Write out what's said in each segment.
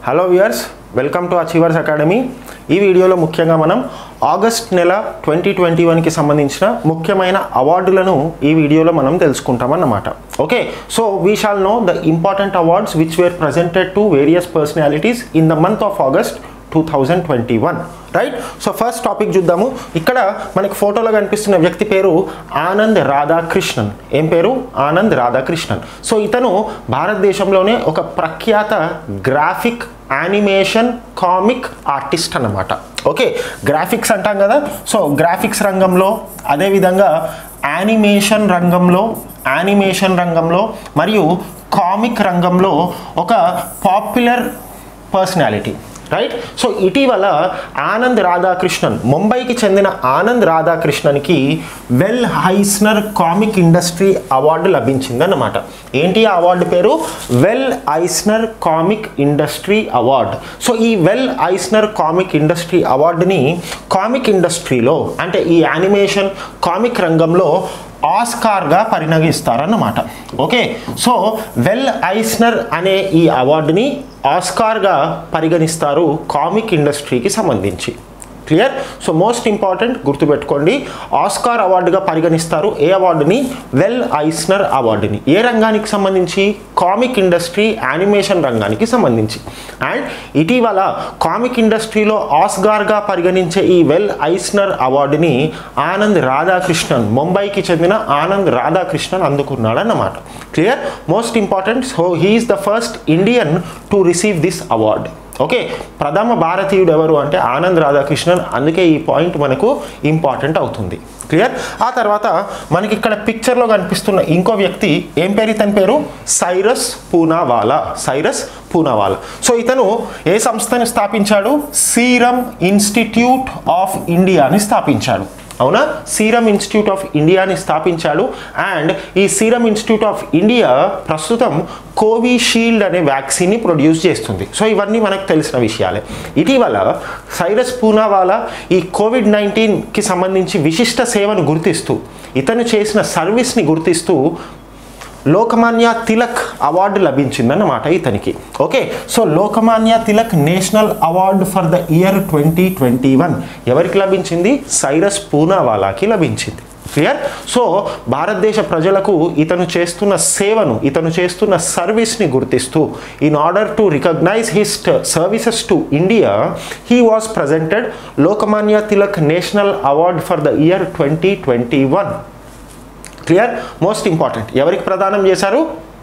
hello viewers welcome to achievers academy ఈ వీడియోలో ముఖ్యంగా మనం ఆగస్ట్ నెల ట్వంటీ ట్వంటీ వన్కి సంబంధించిన ముఖ్యమైన అవార్డులను ఈ వీడియోలో మనం తెలుసుకుంటామన్నమాట okay so we shall know the important awards which were presented to various personalities in the month of August two thousand twenty one right so first topic చూద్దాము ఇక్కడ మనకి ఫోటోలో కనిపిస్తున్న వ్యక్తి పేరు ఆనంద్ రాధాకృష్ణన్ ఏం పేరు ఆనంద్ రాధాకృష్ణన్ సో ఇతను భారతదేశంలోనే ఒక ప్రఖ్యాత గ్రాఫిక్ యానిమేషన్ కామిక్ ఆర్టిస్ట్ అన్నమాట ఓకే గ్రాఫిక్స్ అంటాం కదా సో గ్రాఫిక్స్ రంగంలో అదేవిధంగా యానిమేషన్ రంగంలో యానిమేషన్ రంగంలో మరియు కామిక్ రంగంలో ఒక పాపులర్ పర్సనాలిటీ రైట్ సో ఇటీవల ఆనంద్ రాధాకృష్ణన్ ముంబైకి చెందిన ఆనంద్ రాధాకృష్ణన్కి Will Eisner comic industry award లభించిందన్నమాట ఏంటి ఆ అవార్డు పేరు Will Eisner comic industry award so ఈ వెల్ ఐస్నర్ కామిక్ ఇండస్ట్రీ అవార్డుని కామిక్ ఇండస్ట్రీలో అంటే ఈ యానిమేషన్ కామిక్ రంగంలో ఆస్కార్గా పరిణమిస్తారన్నమాట ఓకే సో వెల్ ఐస్నర్ అనే ఈ అవార్డుని ఆస్కార్గా పరిగణిస్తారు కామిక్ ఇండస్ట్రీకి సంబంధించి క్లియర్ సో మోస్ట్ ఇంపార్టెంట్ గుర్తుపెట్టుకోండి ఆస్కార్ అవార్డుగా పరిగణిస్తారు ఏ అవార్డుని వెల్ ఐస్నర్ అవార్డుని ఏ రంగానికి సంబంధించి కామిక్ ఇండస్ట్రీ యానిమేషన్ రంగానికి సంబంధించి అండ్ ఇటీవల కామిక్ ఇండస్ట్రీలో ఆస్కార్గా పరిగణించే ఈ వెల్ ఐస్నర్ అవార్డుని ఆనంద్ రాధాకృష్ణన్ ముంబైకి చెందిన ఆనంద్ రాధాకృష్ణన్ అందుకున్నాడు అన్నమాట clear most important so he's the first Indian to receive this award okay ప్రథమ భారతీయుడు ఎవరు అంటే ఆనంద్ రాధాకృష్ణన్ అందుకే ఈ పాయింట్ మనకు ఇంపార్టెంట్ అవుతుంది క్లియర్ ఆ తర్వాత మనకి ఇక్కడ పిక్చర్లో కనిపిస్తున్న ఇంకో వ్యక్తి ఏం పేరు ఇతని పేరు సైరస్ పూనావాలా సైరస్ పూనావాలా సో ఇతను ఏ సంస్థని స్థాపించాడు సీరం ఇన్స్టిట్యూట్ ఆఫ్ ఇండియాని స్థాపించాడు అవునా సీరం ఇన్స్టిట్యూట్ ఆఫ్ ఇండియాని స్థాపించాడు అండ్ ఈ సీరం ఇన్స్టిట్యూట్ ఆఫ్ ఇండియా ప్రస్తుతం కోవిషీల్డ్ అనే వ్యాక్సిన్ని ప్రొడ్యూస్ చేస్తుంది సో ఇవన్నీ మనకు తెలిసిన విషయాలే ఇటీవల సైరస్ పూనావాలా ఈ కోవిడ్ నైన్టీన్కి సంబంధించి విశిష్ట సేవను గుర్తిస్తూ ఇతను చేసిన సర్వీస్ని గుర్తిస్తూ లోకమాన్య తిలక్ అవార్డు లభించిందన్నమాట ఇతనికి okay so Lokmanya Tilak national award for the year twenty twenty one ఎవరికి లభించింది సైరస్ పూనావాలాకి లభించింది క్లియర్ సో భారతదేశ ప్రజలకు ఇతను చేస్తున్న సేవను ఇతను చేస్తున్న సర్వీస్ని గుర్తిస్తూ in order to recognise his services to India he was presented Lokmanya Tilak national award for the year twenty twenty one clear most important ఎవరికి ప్రదానం చేశారు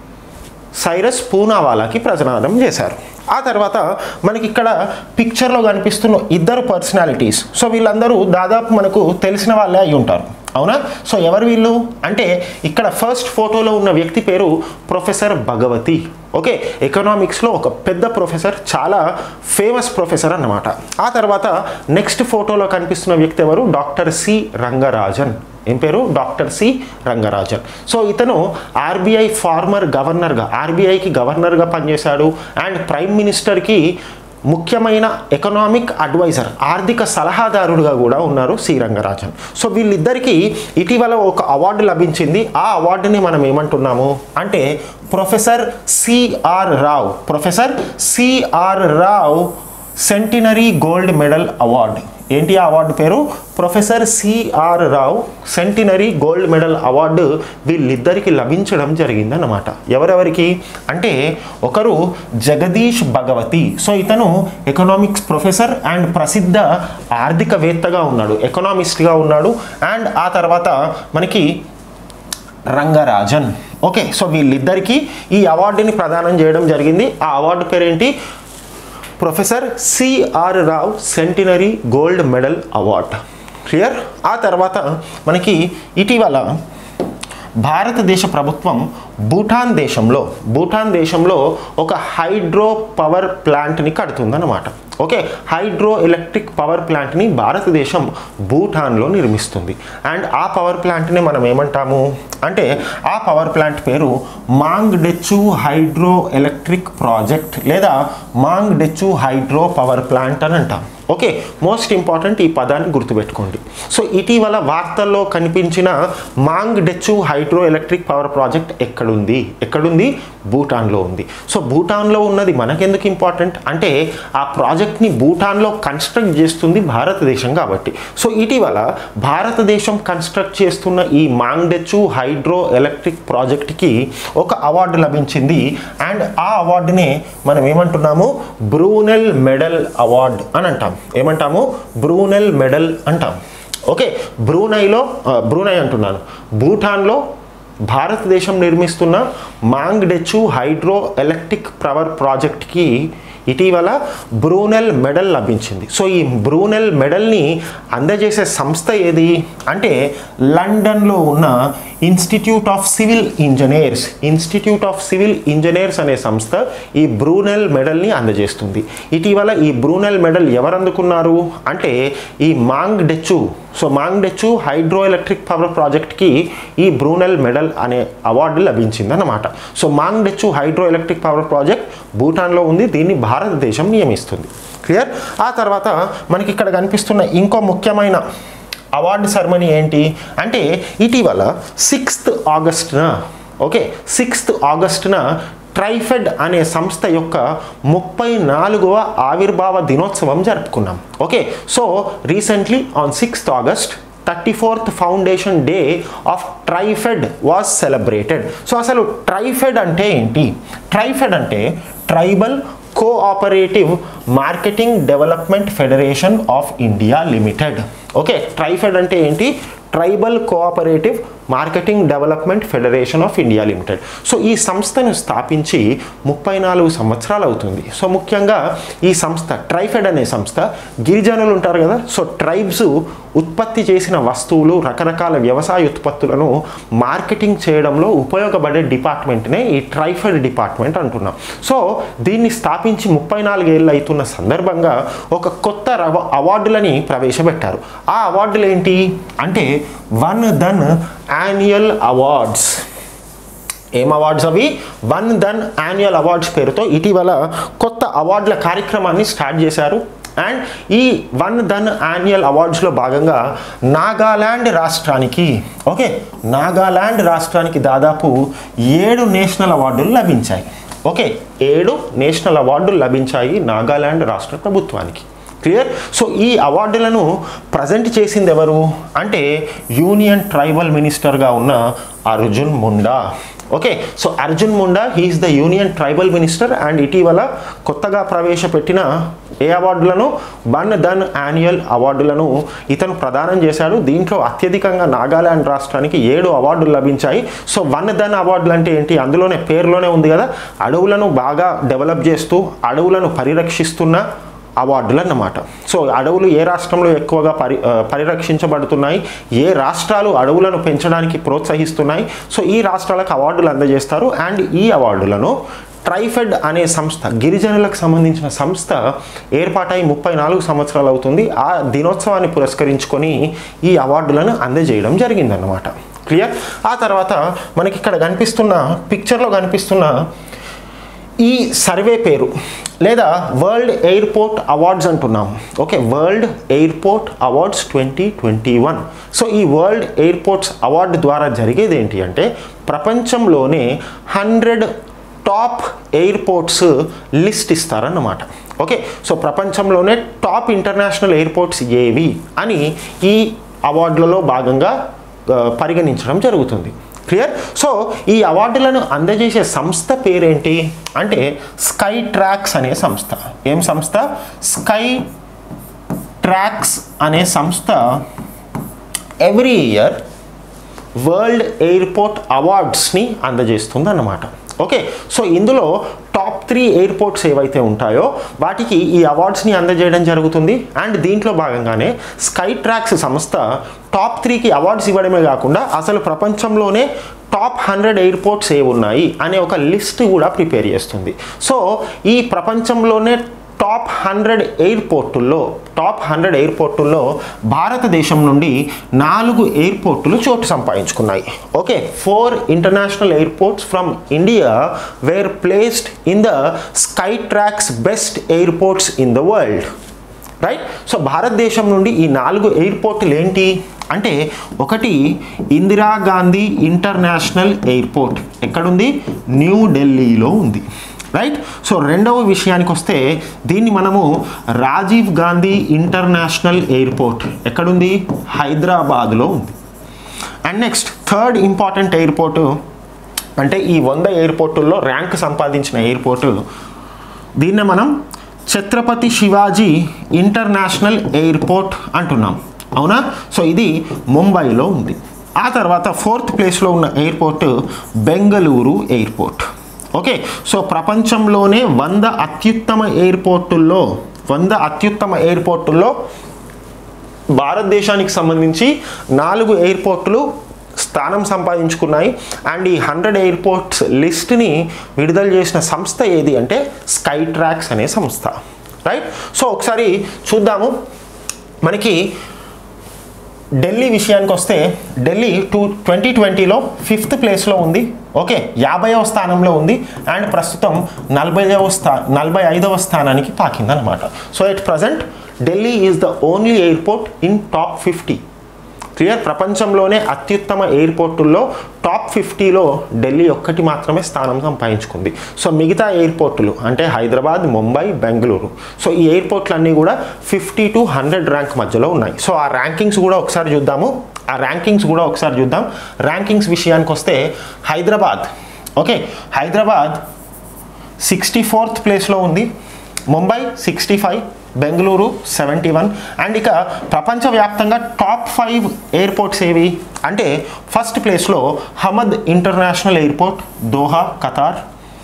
సైరస్ పూనావాలాకి ప్రదానం చేశారు ఆ తర్వాత మనకి ఇక్కడ పిక్చర్లో కనిపిస్తున్న ఇద్దరు పర్సనాలిటీస్ సో వీళ్ళందరూ దాదాపు మనకు తెలిసిన వాళ్ళే అయి ఉంటారు అవునా సో ఎవరు వీళ్ళు అంటే ఇక్కడ ఫస్ట్ ఫోటోలో ఉన్న వ్యక్తి పేరు ప్రొఫెసర్ భగవతి ఓకే ఎకనామిక్స్లో ఒక పెద్ద ప్రొఫెసర్ చాలా ఫేమస్ ప్రొఫెసర్ అన్నమాట ఆ తర్వాత నెక్స్ట్ ఫోటోలో కనిపిస్తున్న వ్యక్తి ఎవరు డాక్టర్ సి రంగరాజన్ ఏం పేరు డాక్టర్ సి రంగరాజన్ సో ఇతను ఆర్బీఐ ఫార్మర్ గవర్నర్గా ఆర్బీఐకి గవర్నర్గా పనిచేశాడు అండ్ ప్రైమ్ మినిస్టర్కి ముఖ్యమైన ఎకనామిక్ అడ్వైజర్ ఆర్థిక సలహాదారుడుగా కూడా ఉన్నారు సి రంగరాజన్ సో వీళ్ళిద్దరికీ ఇటీవల ఒక అవార్డు లభించింది ఆ అవార్డుని మనం ఏమంటున్నాము అంటే professor CR Rao professor CR Rao centenary gold medal award ఏంటి ఆ అవార్డు పేరు professor CR Rao centenary gold medal award వీళ్ళిద్దరికి లభించడం జరిగిందన్నమాట ఎవరెవరికి అంటే ఒకరు జగదీష్ భగవతి సో ఇతను ఎకనామిక్స్ ప్రొఫెసర్ అండ్ ప్రసిద్ధ ఆర్థికవేత్తగా ఉన్నాడు ఎకనామిస్ట్గా ఉన్నాడు అండ్ ఆ తర్వాత మనకి రంగరాజన్ ఓకే సో వీళ్ళిద్దరికీ ఈ అవార్డుని ప్రదానం చేయడం జరిగింది ఆ అవార్డు పేరేంటి professor CR Rao centenary gold medal award clear ఆ తర్వాత మనకి ఇటీవల భారతదేశ ప్రభుత్వం భూటాన్ దేశంలో భూటాన్ దేశంలో ఒక హైడ్రో పవర్ ప్లాంట్ని కడుతుందన్నమాట ఓకే హైడ్రో ఎలక్ట్రిక్ పవర్ ప్లాంట్ని భారతదేశం భూటాన్లో నిర్మిస్తుంది అండ్ ఆ పవర్ ప్లాంట్ని మనం ఏమంటాము అంటే ఆ పవర్ ప్లాంట్ పేరు Mangdechhu hydro electric project లేదా Mangdechhu hydro power plant అని అంటాం ఓకే మోస్ట్ ఇంపార్టెంట్ ఈ పదాన్ని గుర్తుపెట్టుకోండి సో ఇటీవల వార్తల్లో కనిపించిన Mangdechhu hydro electric power project ఎక్కడ ఎక్కడుంది ఎక్కడుంది భూటాన్లో ఉంది సో భూటాన్లో ఉన్నది మనకెందుకు ఇంపార్టెంట్ అంటే ఆ ప్రాజెక్ట్ని భూటాన్లో కన్స్ట్రక్ట్ చేస్తుంది భారతదేశం కాబట్టి సో ఇటీవల భారతదేశం కన్స్ట్రక్ట్ చేస్తున్న ఈ మాంగ్డెచు హైడ్రో ఎలక్ట్రిక్ ప్రాజెక్ట్కి ఒక అవార్డు లభించింది అండ్ ఆ అవార్డునే మనం ఏమంటున్నాము బ్రూనెల్ మెడల్ అవార్డ్ అని అంటాం ఏమంటాము బ్రూనెల్ మెడల్ అంటాం ఓకే బ్రూనైలో ఆ, బ్రూనై అంటున్నాను భూటాన్లో భారతదేశం నిర్మిస్తున్న మాంగ్డెచు హైడ్రో ఎలక్ట్రిక్ పవర్ ప్రాజెక్ట్కి ఇటీవల బ్రూనెల్ మెడల్ లభించింది సో ఈ బ్రూనెల్ మెడల్ని అందజేసే సంస్థ ఏది అంటే లండన్లో ఉన్న institute of civil engineers institute of civil engineers అనే సంస్థ ఈ బ్రూనెల్ మెడల్ని అందజేస్తుంది ఇటీవల ఈ బ్రూనెల్ మెడల్ ఎవరు అందుకున్నారు అంటే ఈ Mangdechhu so Mangdechhu hydro electric power ప్రాజెక్ట్కి ఈ బ్రూనెల్ మెడల్ అనే అవార్డు లభించింది అన్నమాట so Mangdechhu hydro electric power project భూటాన్లో ఉంది దీన్ని భారతదేశం నియమిస్తుంది క్లియర్ ఆ తర్వాత మనకి ఇక్కడ కనిపిస్తున్న ఇంకో ముఖ్యమైన అవార్డు సెరమనీ ఏంటి అంటే ఇటీవల సిక్స్త్ ఆగస్టున ఓకే సిక్స్త్ ఆగస్టున ట్రైఫెడ్ అనే సంస్థ యొక్క ముప్పై నాలుగవ ఆవిర్భావ దినోత్సవం జరుపుకున్నాం okay so recently on sixth August thirty fourth foundation day of TRIFED was celebrated so అసలు ట్రైఫెడ్ అంటే ఏంటి ట్రైఫెడ్ అంటే tribal cooperative marketing development federation of India limited okay TRIFED అంటే ఏంటి tribal cooperative marketing development federation of India limited so ఈ సంస్థను స్థాపించి ముప్పై నాలుగు సంవత్సరాలు అవుతుంది సో ముఖ్యంగా ఈ సంస్థ ట్రైఫెడ్ అనే సంస్థ గిరిజనులు ఉంటారు కదా సో ట్రైబ్స్ ఉత్పత్తి చేసిన వస్తువులు రకరకాల వ్యవసాయ ఉత్పత్తులను మార్కెటింగ్ చేయడంలో ఉపయోగపడే డిపార్ట్మెంట్నే ఈ ట్రైఫెడ్ డిపార్ట్మెంట్ అంటున్నాం సో దీన్ని స్థాపించి ముప్పై నాలుగేళ్ళు అవుతున్న సందర్భంగా ఒక కొత్త రవ- అవార్డులని ప్రవేశపెట్టారు ఆ అవార్డులు ఏంటి అంటే వన్ ధన్ యాన్యువల్ అవార్డ్స్ ఏం అవార్డ్స్ అవి వన్ ధన్ యాన్యువల్ అవార్డ్స్ పేరుతో ఇటీవల కొత్త అవార్డుల కార్యక్రమాన్ని స్టార్ట్ చేశారు అండ్ ఈ వన్ ధన్ యాన్యువల్ అవార్డ్స్లో భాగంగా నాగాల్యాండ్ రాష్ట్రానికి ఓకే నాగాల్యాండ్ రాష్ట్రానికి దాదాపు ఏడు నేషనల్ అవార్డులు లభించాయి ఓకే ఏడు నేషనల్ అవార్డులు లభించాయి నాగాల్యాండ్ రాష్ట్ర ప్రభుత్వానికి క్లియర్ సో ఈ అవార్డులను ప్రజెంట్ చేసింది ఎవరు అంటే యూనియన్ ట్రైబల్ మినిస్టర్గా ఉన్న Arjun Munda okay so Arjun Munda he's the union tribal minister and ఇటీవల కొత్తగా ప్రవేశపెట్టిన ఏ అవార్డులను వన్ ధన్ యాన్యువల్ అవార్డులను ఇతను ప్రదానం చేశాడు దీంట్లో అత్యధికంగా నాగాలాండ్ రాష్ట్రానికి ఏడు అవార్డులు లభించాయి సో వన్ ధన్ అవార్డులు అంటే ఏంటి అందులోనే పేరులోనే ఉంది కదా అడవులను బాగా డెవలప్ చేస్తూ అడవులను పరిరక్షిస్తున్న అవార్డులు అన్నమాట సో అడవులు ఏ రాష్ట్రంలో ఎక్కువగా పరి ఆ, పరిరక్షించబడుతున్నాయి ఏ రాష్ట్రాలు అడవులను పెంచడానికి ప్రోత్సహిస్తున్నాయి సో ఈ రాష్ట్రాలకు అవార్డులు అందజేస్తారు అండ్ ఈ అవార్డులను ట్రైఫెడ్ అనే సంస్థ గిరిజనులకు సంబంధించిన సంస్థ ఏర్పాటై ముప్పై నాలుగు సంవత్సరాలు అవుతుంది ఆ దినోత్సవాన్ని పురస్కరించుకొని ఈ అవార్డులను అందజేయడం జరిగిందన్నమాట క్లియర్ ఆ తర్వాత మనకి ఇక్కడ కనిపిస్తున్న పిక్చర్లో కనిపిస్తున్న ఈ సర్వే పేరు లేదా వరల్డ్ ఎయిర్పోర్ట్ అవార్డ్స్ అంటున్నాం okay world airport awards twenty twenty one so ఈ వరల్డ్ ఎయిర్పోర్ట్స్ అవార్డు ద్వారా జరిగేది ఏంటి అంటే ప్రపంచంలోనే హండ్రెడ్ టాప్ ఎయిర్పోర్ట్స్ లిస్ట్ ఇస్తారన్నమాట ఓకే సో ప్రపంచంలోనే టాప్ ఇంటర్నేషనల్ ఎయిర్పోర్ట్స్ ఏవి అని ఈ అవార్డులలో భాగంగా ఆ, పరిగణించడం జరుగుతుంది క్లియర్ సో ఈ అవార్డులను అందజేసే సంస్థ పేరేంటి అంటే స్కై ట్రాక్స్ అనే సంస్థ ఏం సంస్థ స్కై ట్రాక్స్ అనే సంస్థ ఎవ్రీ ఇయర్ వరల్డ్ ఎయిర్పోర్ట్ అవార్డ్స్ని అందజేస్తుంది అన్నమాట ఓకే సో ఇందులో టాప్ త్రీ ఎయిర్పోర్ట్స్ ఏవైతే ఉంటాయో వాటికి ఈ అవార్డ్స్ని అందజేయడం జరుగుతుంది అండ్ దీంట్లో భాగంగానే స్కై ట్రాక్స్ సంస్థ టాప్ త్రీకి అవార్డ్స్ ఇవ్వడమే కాకుండా అసలు ప్రపంచంలోనే టాప్ హండ్రెడ్ ఎయిర్పోర్ట్స్ ఏ ఉన్నాయి అనే ఒక లిస్ట్ కూడా ప్రిపేర్ చేస్తుంది సో ఈ ప్రపంచంలోనే టాప్ హండ్రెడ్ ఎయిర్పోర్టుల్లో టాప్ హండ్రెడ్ ఎయిర్పోర్టుల్లో భారతదేశం నుండి నాలుగు ఎయిర్పోర్టులు చోటు సంపాదించుకున్నాయి okay four international airports from India were placed in the Skytrax best airports in the world right so భారతదేశం నుండి ఈ నాలుగు ఎయిర్పోర్టులు ఏంటి అంటే ఒకటి ఇందిరాగాంధీ ఇంటర్నేషనల్ ఎయిర్పోర్ట్ ఎక్కడుంది న్యూ ఢిల్లీలో ఉంది రైట్ సో రెండవ విషయానికి వస్తే దీన్ని మనము రాజీవ్ గాంధీ ఇంటర్నేషనల్ ఎయిర్పోర్ట్ ఎక్కడుంది హైదరాబాద్లో ఉంది and next third important airport అంటే ఈ వంద ఎయిర్పోర్టుల్లో ర్యాంక్ సంపాదించిన ఎయిర్పోర్టు దీన్ని మనం ఛత్రపతి శివాజీ ఇంటర్నేషనల్ ఎయిర్పోర్ట్ అంటున్నాం అవునా సో ఇది ముంబైలో ఉంది ఆ తర్వాత ఫోర్త్ ప్లేస్లో ఉన్న airport Bengaluru airport okay so ప్రపంచంలోనే వంద అత్యుత్తమ ఎయిర్పోర్టుల్లో వంద అత్యుత్తమ ఎయిర్పోర్టుల్లో భారతదేశానికి సంబంధించి నాలుగు ఎయిర్పోర్టులు స్థానం సంపాదించుకున్నాయి అండ్ ఈ హండ్రెడ్ ఎయిర్పోర్ట్స్ లిస్ట్ని విడుదల చేసిన సంస్థ ఏది అంటే స్కై ట్రాక్స్ అనే సంస్థ రైట్ సో ఒకసారి చూద్దాము మనకి ఢిల్లీ విషయానికి వస్తే ఢిల్లీ టూ ట్వంటీ ట్వంటీలో ఫిఫ్త్ ప్లేస్లో ఉంది ఓకే యాభైవ స్థానంలో ఉంది అండ్ ప్రస్తుతం నలభైవ స్థా నలభై ఐదవ స్థానానికి తాకిందనమాట so at present Delhi is the only airport in top fifty clear ప్రపంచంలోనే అత్యుత్తమ ఎయిర్పోర్టుల్లో టాప్ ఫిఫ్టీలో ఢిల్లీ ఒక్కటి మాత్రమే స్థానం సంపాదించుకుంది సో మిగతా ఎయిర్పోర్టులు అంటే హైదరాబాద్ ముంబై బెంగళూరు సో ఈ ఎయిర్పోర్ట్లన్నీ కూడా ఫిఫ్టీ టు హండ్రెడ్ ర్యాంక్ మధ్యలో ఉన్నాయి సో ఆ ర్యాంకింగ్స్ కూడా ఒకసారి చూద్దాము ఆ ర్యాంకింగ్స్ కూడా ఒకసారి చూద్దాం ర్యాంకింగ్స్ విషయానికి వస్తే Hyderabad okay Hyderabad sixty fourth ప్లేస్లో ఉంది Mumbai sixty five Bengaluru seventy one and ఇక ప్రపంచవ్యాప్తంగా టాప్ ఫైవ్ ఎయిర్పోర్ట్స్ ఏవి అంటే ఫస్ట్ ప్లేస్లో Hamad international airport Doha Qatar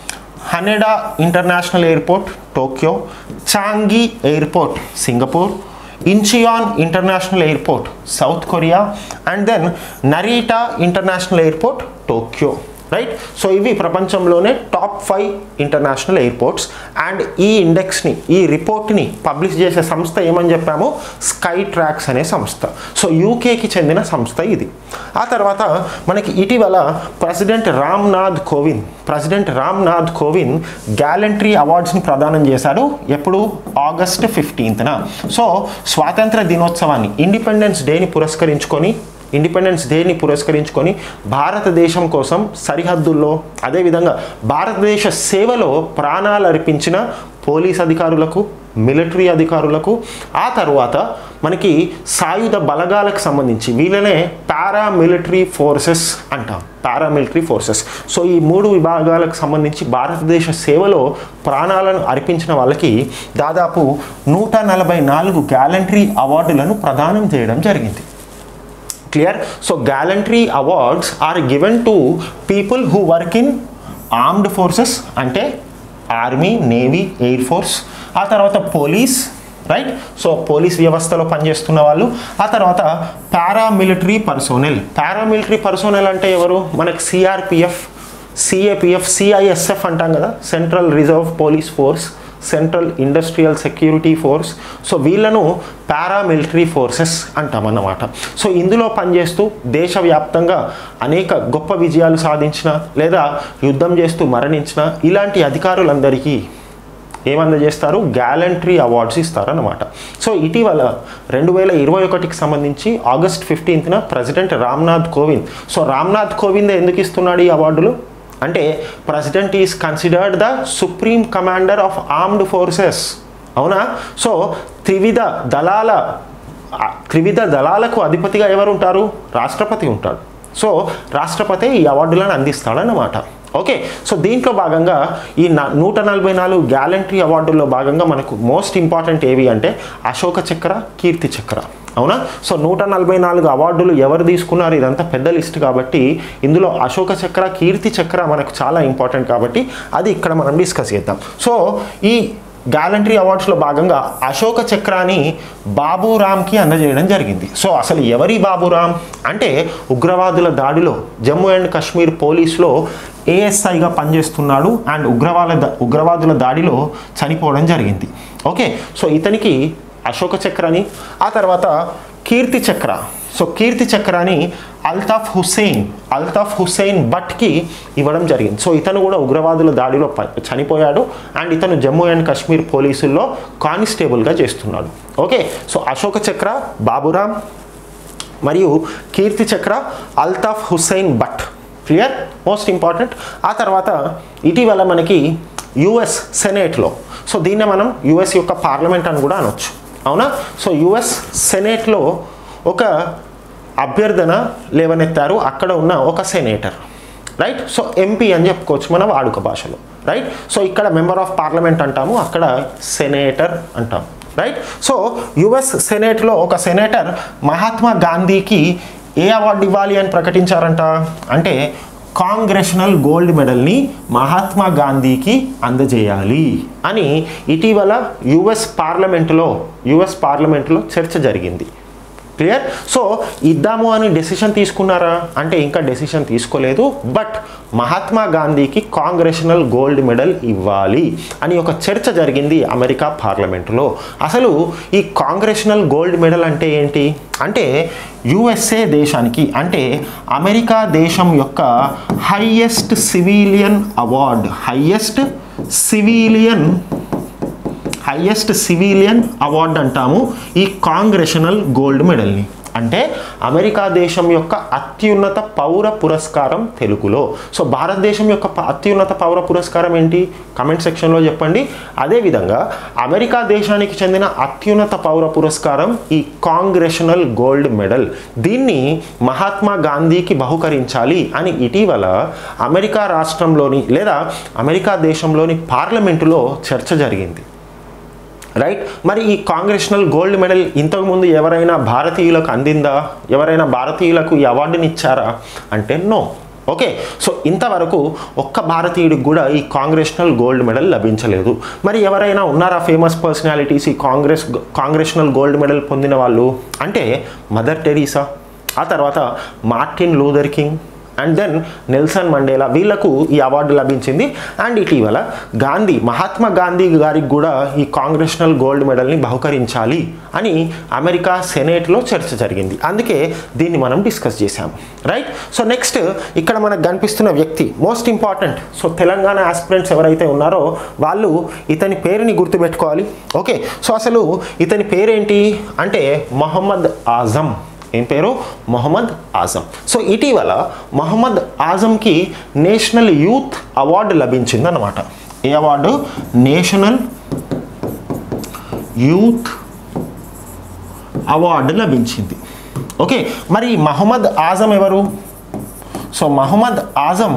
Haneda international airport Tokyo Changi airport Singapore Incheon international airport South Korea and then Narita international airport Tokyo right so ఇవి ప్రపంచంలోనే top five international airports and ఈ ఇండెక్స్ని ఈ రిపోర్ట్ని publish చేసే సంస్థ ఏమని చెప్పాము స్కై ట్రాక్స్ అనే సంస్థ సో యూకేకి చెందిన సంస్థ ఇది ఆ తర్వాత మనకి ఇటీవల president Ramnath Kovind president Ramnath Kovind gallantry అవార్డ్స్ని ప్రదానం చేశాడు ఎప్పుడు ఆగస్ట్ ఫిఫ్టీన్త్న సో స్వాతంత్ర దినోత్సవాన్ని ఇండిపెండెన్స్ డేని పురస్కరించుకొని ఇండిపెండెన్స్ డేని పురస్కరించుకొని భారతదేశం కోసం సరిహద్దుల్లో అదేవిధంగా భారతదేశ సేవలో ప్రాణాలు అర్పించిన పోలీస్ అధికారులకు మిలిటరీ అధికారులకు ఆ తర్వాత మనకి సాయుధ బలగాలకు సంబంధించి వీళ్ళనే పారామిలిటరీ ఫోర్సెస్ అంటాం పారామిలిటరీ ఫోర్సెస్ సో ఈ మూడు విభాగాలకు సంబంధించి భారతదేశ సేవలో ప్రాణాలను అర్పించిన వాళ్ళకి దాదాపు నూట నలభై నాలుగు గ్యాలంటరీ అవార్డులను ప్రదానం చేయడం జరిగింది clear so gallantry awards are given to people who work in armed forces అంటే ఆర్మీ నేవీ ఎయిర్ ఫోర్స్ ఆ తర్వాత పోలీస్ రైట్ సో పోలీస్ వ్యవస్థలో పనిచేస్తున్న వాళ్ళు ఆ తర్వాత పారామిలిటరీ పర్సోనెల్ పారామిలిటరీ పర్సోనెల్ అంటే ఎవరు మనకు సిఆర్పిఎఫ్ సిఏపిఎఫ్ సిఐఎస్ఎఫ్ అంటాం కదా central reserve police force central industrial security force so వీళ్ళను పారామిలిటరీ ఫోర్సెస్ అంటామన్నమాట సో ఇందులో పనిచేస్తూ దేశవ్యాప్తంగా అనేక గొప్ప విజయాలు సాధించిన లేదా యుద్ధం చేస్తూ మరణించిన ఇలాంటి అధికారులందరికీ ఏమందజేస్తారు గ్యాలంటరీ అవార్డ్స్ ఇస్తారన్నమాట సో ఇటీవల రెండు వేల ఇరవై ఒకటికి సంబంధించి ఆగస్ట్ ఫిఫ్టీన్త్న ప్రెసిడెంట్ రామ్నాథ్ కోవింద్ సో రామ్నాథ్ కోవింద్ ఎందుకు ఇస్తున్నాడు ఈ అవార్డులు అంటే president is considered the supreme commander of armed forces అవునా సో త్రివిధ దళాల ఆ, త్రివిధ దళాలకు అధిపతిగా ఎవరు ఉంటారు రాష్ట్రపతి ఉంటాడు సో రాష్ట్రపతి ఈ అవార్డులను అందిస్తాడన్నమాట ఓకే సో దీంట్లో భాగంగా ఈ న- నూట నలభై నాలుగు గ్యాలంటరీ అవార్డుల్లో భాగంగా మనకు మోస్ట్ ఇంపార్టెంట్ ఏవి అంటే అశోక చక్ర కీర్తి చక్ర అవునా సో నూట నలభై నాలుగు అవార్డులు ఎవరు తీసుకున్నారు ఇదంతా పెద్ద లిస్ట్ కాబట్టి ఇందులో అశోక చక్ర కీర్తి చక్ర మనకు చాలా ఇంపార్టెంట్ కాబట్టి అది ఇక్కడ మనం డిస్కస్ చేద్దాం సో ఈ గ్యాలంటరీ అవార్డ్స్లో భాగంగా అశోక చక్రాన్ని బాబురామ్కి అందజేయడం జరిగింది సో అసలు ఎవరి బాబురామ్ అంటే ఉగ్రవాదుల దాడిలో జమ్మూ అండ్ కాశ్మీర్ పోలీస్లో ఏఎస్ఐగా పనిచేస్తున్నాడు అండ్ ఉగ్రవాద ఉగ్రవాదుల దాడిలో చనిపోవడం జరిగింది ఓకే సో ఇతనికి అశోక చక్రని ఆ తర్వాత కీర్తి చక్ర సో కీర్తి చక్రాన్ని అల్తాఫ్ హుస్సేన్ అల్తాఫ్ హుస్సేన్ భట్కి ఇవ్వడం జరిగింది సో ఇతను కూడా ఉగ్రవాదుల దాడిలో ప- చనిపోయాడు అండ్ ఇతను జమ్మూ అండ్ కాశ్మీర్ పోలీసుల్లో కానిస్టేబుల్గా చేస్తున్నాడు ఓకే సో అశోక చక్ర బాబురామ్ మరియు Kirti Chakra Altaf Hussain Bhat clear most important ఆ తర్వాత ఇటీవల మనకి యుఎస్ సెనేట్లో సో దీన్నే మనం యుఎస్ యొక్క పార్లమెంట్ అని కూడా అనొచ్చు అవునా సో యుఎస్ సెనేట్లో ఒక అభ్యర్థన లేవనెత్తారు అక్కడ ఉన్న ఒక సెనేటర్ రైట్ సో ఎంపీ అని చెప్పుకోవచ్చు మన వాడుక భాషలో రైట్ సో ఇక్కడ మెంబర్ ఆఫ్ పార్లమెంట్ అంటాము అక్కడ సెనేటర్ అంటాం రైట్ సో యుఎస్ సెనేట్లో ఒక సెనేటర్ మహాత్మా గాంధీకి ఏ అవార్డు ఇవ్వాలి అని ప్రకటించారంట అంటే కాంగ్రెషనల్ గోల్డ్ మెడల్ని మహాత్మా గాంధీకి అందజేయాలి అని ఇటీవల యుఎస్ పార్లమెంటులో యుఎస్ పార్లమెంటులో చర్చ జరిగింది క్లియర్ సో ఇద్దాము అని డెసిషన్ తీసుకున్నారా అంటే ఇంకా డెసిషన్ తీసుకోలేదు బట్ మహాత్మా గాంధీకి కాంగ్రెషనల్ గోల్డ్ మెడల్ ఇవ్వాలి అని ఒక చర్చ జరిగింది అమెరికా పార్లమెంటులో అసలు ఈ కాంగ్రెషనల్ గోల్డ్ మెడల్ అంటే ఏంటి అంటే యుఎస్ఏ దేశానికి అంటే అమెరికా దేశం యొక్క highest civilian award highest civilian highest civilian award అంటాము ఈ కాంగ్రెషనల్ గోల్డ్ మెడల్ని అంటే అమెరికా దేశం యొక్క అత్యున్నత పౌర పురస్కారం తెలుగులో సో భారతదేశం యొక్క ప- అత్యున్నత పౌర పురస్కారం ఏంటి కమెంట్ సెక్షన్లో చెప్పండి అదేవిధంగా అమెరికా దేశానికి చెందిన అత్యున్నత పౌర పురస్కారం ఈ కాంగ్రెషనల్ గోల్డ్ మెడల్ దీన్ని మహాత్మా గాంధీకి బహుకరించాలి అని ఇటీవల అమెరికా రాష్ట్రంలోని లేదా అమెరికా దేశంలోని పార్లమెంటులో చర్చ జరిగింది రైట్ మరి ఈ కాంగ్రెషనల్ గోల్డ్ మెడల్ ఇంతకుముందు ఎవరైనా భారతీయులకు అందిందా ఎవరైనా భారతీయులకు ఈ అవార్డుని ఇచ్చారా అంటే నో ఓకే సో ఇంతవరకు ఒక్క భారతీయుడికి కూడా ఈ కాంగ్రెషనల్ గోల్డ్ మెడల్ లభించలేదు మరి ఎవరైనా ఉన్నారా ఫేమస్ పర్సనాలిటీస్ ఈ కాంగ్రెస్ కాంగ్రెషనల్ గోల్డ్ మెడల్ పొందిన వాళ్ళు అంటే మదర్ టెరీసా ఆ తర్వాత Martin Luther King and then Nelson Mandela వీళ్లకు ఈ అవార్డు లభించింది అండ్ ఇటీవల గాంధీ మహాత్మా గాంధీ గారికి కూడా ఈ కాంగ్రెషనల్ గోల్డ్ మెడల్ని బహుకరించాలి అని అమెరికా సెనేట్లో చర్చ జరిగింది అందుకే దీన్ని మనం డిస్కస్ చేశాము రైట్ సో నెక్స్ట్ ఇక్కడ మనకు కనిపిస్తున్న వ్యక్తి most important so Telangana aspirants ఎవరైతే ఉన్నారో వాళ్ళు ఇతని పేరుని గుర్తుపెట్టుకోవాలి ఓకే సో అసలు ఇతని పేరేంటి అంటే మొహమ్మద్ ఆజం ఏం పేరు మొహమ్మద్ ఆజం సో ఇటీవల మొహమ్మద్ ఆజంకి నేషనల్ యూత్ అవార్డు లభించిందన్నమాట ఏ అవార్డు నేషనల్ యూత్ అవార్డు లభించింది ఓకే మరి మహమ్మద్ ఆజం ఎవరు సో మహమ్మద్ ఆజం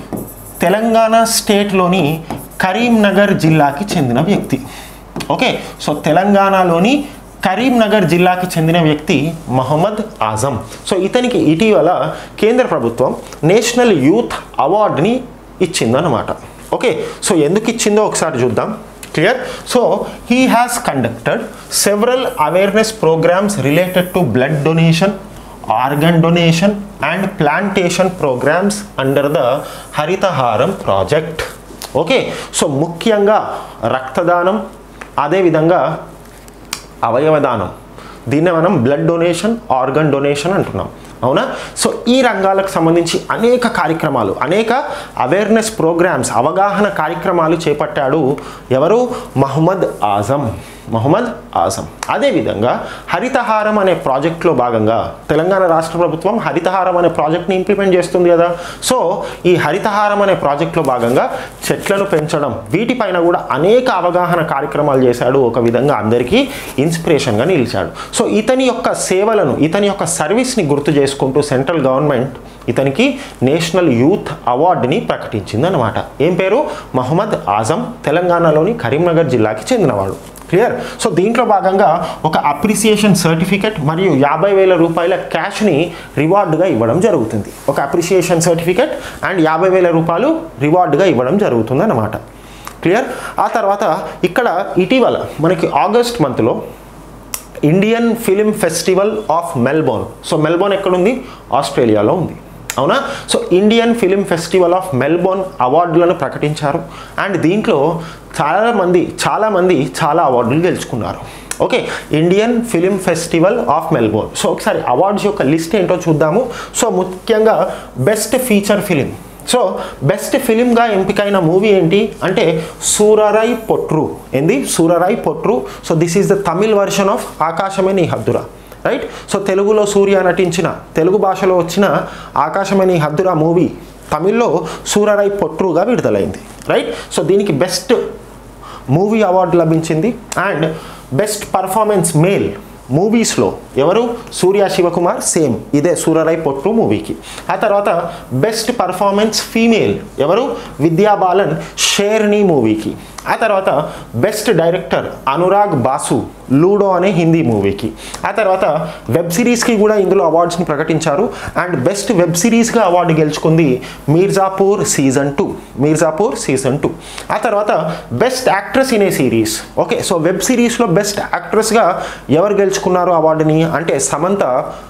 తెలంగాణ స్టేట్లోని కరీంనగర్ జిల్లాకి చెందిన వ్యక్తి ఓకే సో తెలంగాణలోని కరీంనగర్ జిల్లాకి చెందిన వ్యక్తి మహమ్మద్ ఆజం సో ఇతనికి ఇటీవల కేంద్ర ప్రభుత్వం నేషనల్ యూత్ అవార్డుని ఇచ్చిందన్నమాట ఓకే సో ఎందుకు ఇచ్చిందో ఒకసారి చూద్దాం clear so he has conducted several awareness programs related to blood donation organ donation and plantation programs under the Harithaharam project okay so ముఖ్యంగా రక్తదానం అదేవిధంగా అవయవదానం దీన్నే మనం బ్లడ్ డొనేషన్ ఆర్గన్ డొనేషన్ అంటున్నాం అవునా సో ఈ రంగాలకు సంబంధించి అనేక కార్యక్రమాలు అనేక అవేర్నెస్ ప్రోగ్రామ్స్ అవగాహన కార్యక్రమాలు చేపట్టాడు ఎవరు మహమ్మద్ ఆజం మహమ్మద్ ఆజం అదేవిధంగా హరితహారం అనే ప్రాజెక్ట్లో భాగంగా తెలంగాణ రాష్ట్ర ప్రభుత్వం హరితహారం అనే ప్రాజెక్ట్ని ఇంప్లిమెంట్ చేస్తుంది కదా సో ఈ హరితహారం అనే ప్రాజెక్ట్లో భాగంగా చెట్లను పెంచడం వీటిపైన కూడా అనేక అవగాహన కార్యక్రమాలు చేశాడు ఒక విధంగా అందరికీ ఇన్స్పిరేషన్గా నిలిచాడు సో ఇతని యొక్క సేవలను ఇతని యొక్క సర్వీస్ని గుర్తు చేసుకుంటూ సెంట్రల్ గవర్నమెంట్ ఇతనికి నేషనల్ యూత్ అవార్డుని ప్రకటించిందనమాట ఏం పేరు మహమ్మద్ ఆజం తెలంగాణలోని కరీంనగర్ జిల్లాకి చెందినవాడు క్లియర్ సో దీంట్లో భాగంగా ఒక అప్రిసియేషన్ సర్టిఫికెట్ మరియు యాభై వేల రూపాయల క్యాష్ని రివార్డుగా ఇవ్వడం జరుగుతుంది ఒక అప్రిసియేషన్ సర్టిఫికెట్ అండ్ యాభై వేల రూపాయలు రివార్డుగా ఇవ్వడం జరుగుతుంది అన్నమాట క్లియర్ ఆ తర్వాత ఇక్కడ ఇటీవల మనకి ఆగస్ట్ మంత్లో Indian film festival of Melbourne so Melbourne ఎక్కడుంది ఆస్ట్రేలియాలో ఉంది అవునా so Indian film festival of Melbourne అవార్డులను ప్రకటించారు అండ్ దీంట్లో చాలామంది చాలామంది చాలా అవార్డులు గెలుచుకున్నారు okay Indian film festival of Melbourne so ఒకసారి అవార్డ్స్ యొక్క లిస్ట్ ఏంటో చూద్దాము సో ముఖ్యంగా best feature film so best ఫిలింగా ఎంపికైన మూవీ ఏంటి అంటే సూరరై పొట్రు ఏంది Soorarai Pottru so this is the Tamil version of Aakasame Nee హద్దురా right so తెలుగులో సూర్య నటించిన తెలుగు భాషలో వచ్చిన ఆకాశమే నీ హద్దురా మూవీ తమిళ్లో సూరరై పొట్రుగా విడుదలైంది రైట్ సో దీనికి బెస్ట్ మూవీ అవార్డు లభించింది అండ్ బెస్ట్ పర్ఫార్మెన్స్ మేల్ మూవీస్లో ఎవరు సూర్య శివకుమార్ సేమ్ ఇదే సూరరై పొట్టు మూవీకి ఆ తర్వాత బెస్ట్ పర్ఫార్మెన్స్ ఫీమేల్ ఎవరు విద్యా బాలన్ షేర్ని మూవీకి ఆ తర్వాత best director Anurag Basu Ludo అనే హిందీ మూవీకి ఆ తర్వాత వెబ్ సిరీస్కి కూడా ఇందులో అవార్డ్స్ని ప్రకటించారు అండ్ బెస్ట్ వెబ్ సిరీస్గా అవార్డు గెలుచుకుంది Mirzapur season two Mirzapur season two ఆ తర్వాత best actress in a series okay so web సిరీస్లో బెస్ట్ యాక్ట్రెస్గా ఎవరు గెలుచుకున్నారు అవార్డుని అంటే సమంత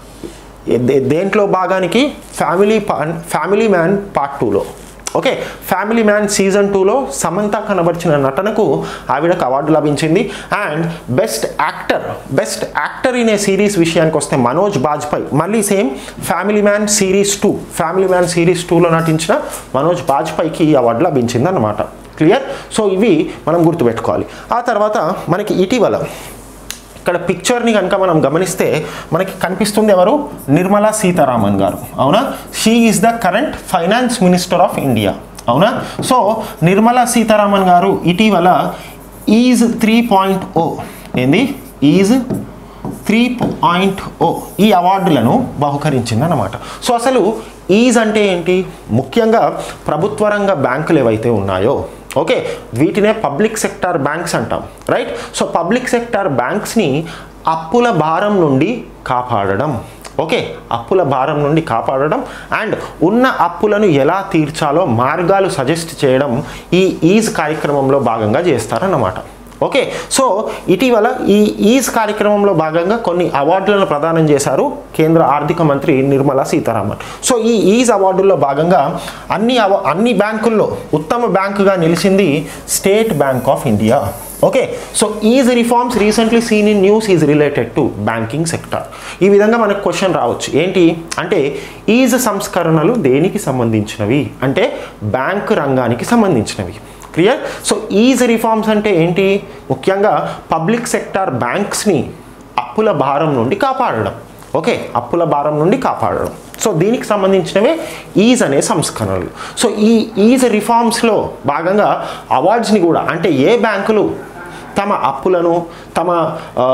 దే- దేంట్లో భాగానికి ఫ్యామిలీ పా- ఫ్యామిలీ మ్యాన్ పార్ట్ టూలో ఓకే ఫ్యామిలీ మ్యాన్ సీజన్ టూలో సమంత కనబరిచిన నటనకు ఆవిడకు అవార్డు లభించింది and best actor best actor in a series విషయానికి వస్తే మనోజ్ బాజ్పేయి మళ్ళీ same family man series two family man series టూలో నటించిన మనోజ్ బాజ్పేయికి ఈ అవార్డు లభించింది అన్నమాట క్లియర్ సో ఇవి మనం గుర్తుపెట్టుకోవాలి ఆ తర్వాత మనకి ఇటీవల ఇక్కడ పిక్చర్ని కనుక మనం గమనిస్తే మనకి కనిపిస్తుంది ఎవరు నిర్మలా సీతారామన్ గారు అవునా she is the current finance minister of India అవునా సో నిర్మలా సీతారామన్ గారు ఇటీవల ఈజ్ త్రీ పాయింట్ ఓ ఏంది ఈజ్ త్రీ పాయింట్ ఓ ఈ అవార్డులను బహుకరించింది అనమాట సో అసలు ఈజ్ అంటే ఏంటి ముఖ్యంగా ప్రభుత్వ రంగ బ్యాంకులు ఏవైతే ఉన్నాయో ఓకే వీటినే పబ్లిక్ సెక్టార్ బ్యాంక్స్ అంటాం రైట్ సో పబ్లిక్ సెక్టార్ బ్యాంక్స్ని అప్పుల భారం నుండి కాపాడడం ఓకే అప్పుల భారం నుండి కాపాడడం అండ్ ఉన్న అప్పులను ఎలా తీర్చాలో మార్గాలు సజెస్ట్ చేయడం ఈ ఈజ్ కార్యక్రమంలో భాగంగా చేస్తారన్నమాట ఓకే సో ఇటీవల ఈ ఈజ్ కార్యక్రమంలో భాగంగా కొన్ని అవార్డులను ప్రదానం చేశారు కేంద్ర ఆర్థిక మంత్రి నిర్మలా సీతారామన్ సో ఈ ఈజ్ అవార్డుల్లో భాగంగా అన్ని అవ అన్ని బ్యాంకుల్లో ఉత్తమ బ్యాంకుగా నిలిచింది State Bank of India okay so EASE reforms recently seen in news is related to banking sector ఈ విధంగా మనకు క్వశ్చన్ రావచ్చు ఏంటి అంటే ఈజ్ సంస్కరణలు దేనికి సంబంధించినవి అంటే బ్యాంక్ రంగానికి సంబంధించినవి క్లియర్ సో ఈజ్ రిఫార్మ్స్ అంటే ఏంటి ముఖ్యంగా పబ్లిక్ సెక్టార్ బ్యాంక్స్ని అప్పుల భారం నుండి కాపాడడం ఓకే అప్పుల భారం నుండి కాపాడడం సో దీనికి సంబంధించినవే ఈజ్ అనే సంస్కరణలు సో ఈ ఈజ్ రిఫార్మ్స్లో భాగంగా అవార్డ్స్ని కూడా అంటే ఏ బ్యాంకులు తమ అప్పులను తమ ఆ,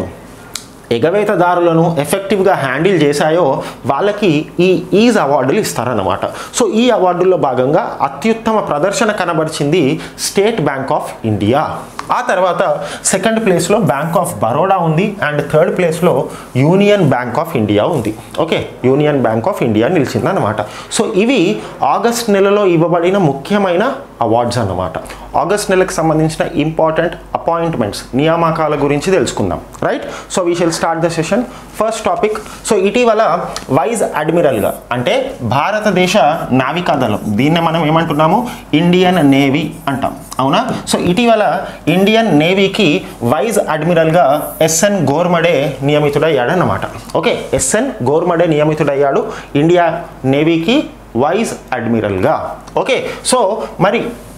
ఎగవేతదారులను ఎఫెక్టివ్గా హ్యాండిల్ చేశాయో వాళ్ళకి ఈ ఈజ్ అవార్డులు ఇస్తారన్నమాట సో ఈ అవార్డుల్లో భాగంగా అత్యుత్తమ ప్రదర్శన కనబరిచింది స్టేట్ బ్యాంక్ ఆఫ్ ఇండియా ఆ తర్వాత సెకండ్ ప్లేస్లో బ్యాంక్ ఆఫ్ బరోడా ఉంది అండ్ థర్డ్ ప్లేస్లో యూనియన్ బ్యాంక్ ఆఫ్ ఇండియా ఉంది okay Union Bank of India నిలిచిందన్నమాట సో ఇవి ఆగస్ట్ నెలలో ఇవ్వబడిన ముఖ్యమైన అవార్డ్స్ అన్నమాట ఆగస్ట్ నెలకు సంబంధించిన ఇంపార్టెంట్ అపాయింట్మెంట్స్ నియామకాల గురించి తెలుసుకుందాం right so we shall start the session first topic so ఇటీవల వైజ్ అడ్మిరల్గా అంటే భారతదేశ నావికాదళం దీన్నే మనం ఏమంటున్నాము ఇండియన్ నేవీ అంటాం అవునా సో ఇటీవల ఇండియన్ నేవీకి వైజ్ అడ్మిరల్గా ఎస్ఎన్ గోర్మడే నియమితుడయ్యాడన్నమాట ఓకే ఎస్ఎన్ గోర్మడే నియమితుడయ్యాడు ఇండియా నేవీకి వైజ్ అడ్మిరల్గా ఓకే సో మరి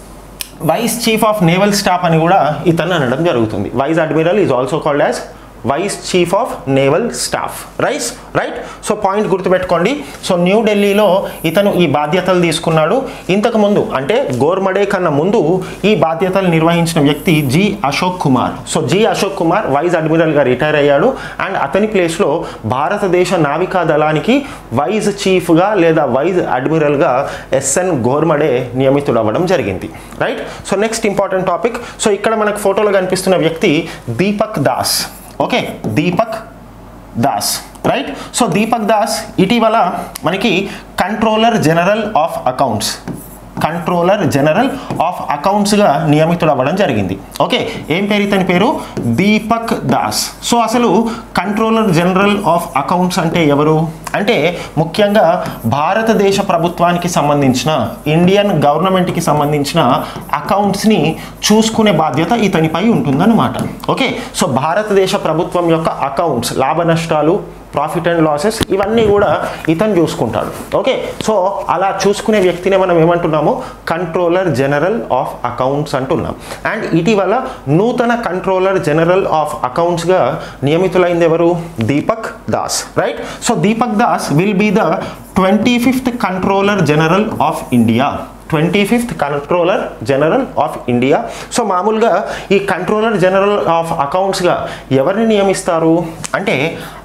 vice chief of naval staff అని కూడా ఇతను అనడం జరుగుతుంది vice admiral is also called as vice chief of naval staff రైస్ రైట్ సో పాయింట్ గుర్తుపెట్టుకోండి సో న్యూఢిల్లీలో ఇతను ఈ బాధ్యతలు తీసుకున్నాడు ఇంతకు ముందు అంటే గోర్మడే కన్నా ముందు ఈ బాధ్యతలు నిర్వహించిన వ్యక్తి G Ashok Kumar so G Ashok Kumar vice అడ్మిరల్గా రిటైర్ అయ్యాడు అండ్ అతని ప్లేస్లో భారతదేశ నావికా దళానికి వైస్ చీఫ్గా లేదా వైస్ అడ్మిరల్గా ఎస్ఎన్ గోర్మడే నియమితుడవ్వడం జరిగింది right so next important topic so ఇక్కడ మనకు ఫోటోలో కనిపిస్తున్న వ్యక్తి Deepak Das okay Deepak Das right so Deepak Das ఇటీవల మనకి controller general of accounts controller general of అకౌంట్స్గా నియమితుడు అవ్వడం జరిగింది ఓకే ఏం పేరు ఇతని పేరు దీపక్ దాస్ సో అసలు కంట్రోలర్ జనరల్ ఆఫ్ అకౌంట్స్ అంటే ఎవరు అంటే ముఖ్యంగా భారతదేశ ప్రభుత్వానికి సంబంధించిన ఇండియన్ గవర్నమెంట్కి సంబంధించిన అకౌంట్స్ని చూసుకునే బాధ్యత ఇతనిపై ఉంటుందన్నమాట ఓకే సో భారతదేశ ప్రభుత్వం యొక్క అకౌంట్స్ లాభ నష్టాలు ప్రాఫిట్ అండ్ లాసెస్ ఇవన్నీ కూడా ఇతను చూసుకుంటాడు ఓకే సో అలా చూసుకునే వ్యక్తినే మనం ఏమంటున్నాము కంట్రోలర్ జనరల్ ఆఫ్ అకౌంట్స్ అంటున్నాం అండ్ ఇటీవల నూతన కంట్రోలర్ జనరల్ ఆఫ్ అకౌంట్స్గా నియమితులైంది ఎవరు Deepak Das right so Deepak Das will be the twenty fifth controller general of India twenty fifth controller general of India so మామూలుగా ఈ కంట్రోలర్ జనరల్ ఆఫ్ అకౌంట్స్గా ఎవరిని నియమిస్తారు అంటే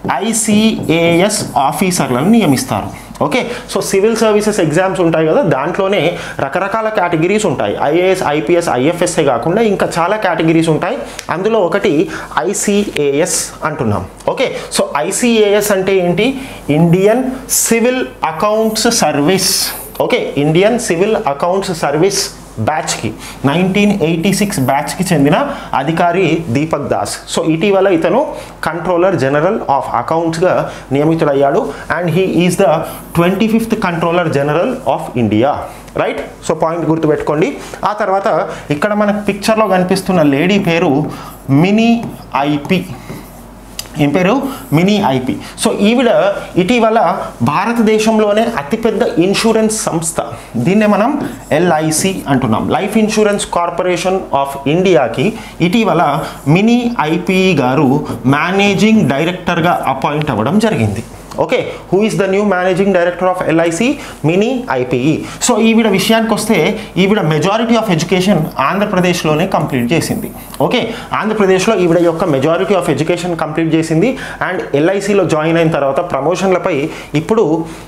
ఐసిఏఎస్ ఆఫీసర్లను నియమిస్తారు okay so civil services exams ఉంటాయి కదా దాంట్లోనే రకరకాల కేటగిరీస్ ఉంటాయి ఐఏఎస్ ఐపీఎస్ ఐఎఫ్ఎస్ఏ కాకుండా ఇంకా చాలా కేటగిరీస్ ఉంటాయి అందులో ఒకటి ఐసిఏఎస్ అంటున్నాం ఓకే సో ఐసిఏఎస్ అంటే ఏంటి Indian civil accounts service okay Indian civil accounts service బ్యాచ్కి నైన్టీన్ ఎయిటీ సిక్స్ బ్యాచ్కి చెందిన అధికారి దీపక్ దాస్ సో ఇటీవల ఇతను కంట్రోలర్ జనరల్ ఆఫ్ అకౌంట్స్గా నియమితుడయ్యాడు and he is the twenty fifth controller general of India right so point గుర్తుపెట్టుకోండి ఆ తర్వాత ఇక్కడ మనకు పిక్చర్లో కనిపిస్తున్న లేడీ పేరు మినీ ఐపి ఏం పేరు మినీ ఐపి సో ఈవిడ ఇటీవల భారతదేశంలోనే అతిపెద్ద ఇన్సూరెన్స్ సంస్థ దీన్నే మనం ఎల్ఐసి అంటున్నాం లైఫ్ ఇన్సూరెన్స్ కార్పొరేషన్ ఆఫ్ ఇండియాకి ఇటీవల మినీ ఐపి గారు మేనేజింగ్ డైరెక్టర్గా అపాయింట్ అవ్వడం జరిగింది okay who is the new managing director of LIC Mini Ipe so ఈవిడ విషయానికి వస్తే ఈవిడ మెజారిటీ ఆఫ్ ఎడ్యుకేషన్ ఆంధ్రప్రదేశ్లోనే కంప్లీట్ చేసింది ఓకే ఆంధ్రప్రదేశ్లో ఈవిడ యొక్క మెజారిటీ ఆఫ్ ఎడ్యుకేషన్ కంప్లీట్ చేసింది అండ్ ఎల్ఐసిలో జాయిన్ అయిన తర్వాత ప్రమోషన్లపై ఇప్పుడు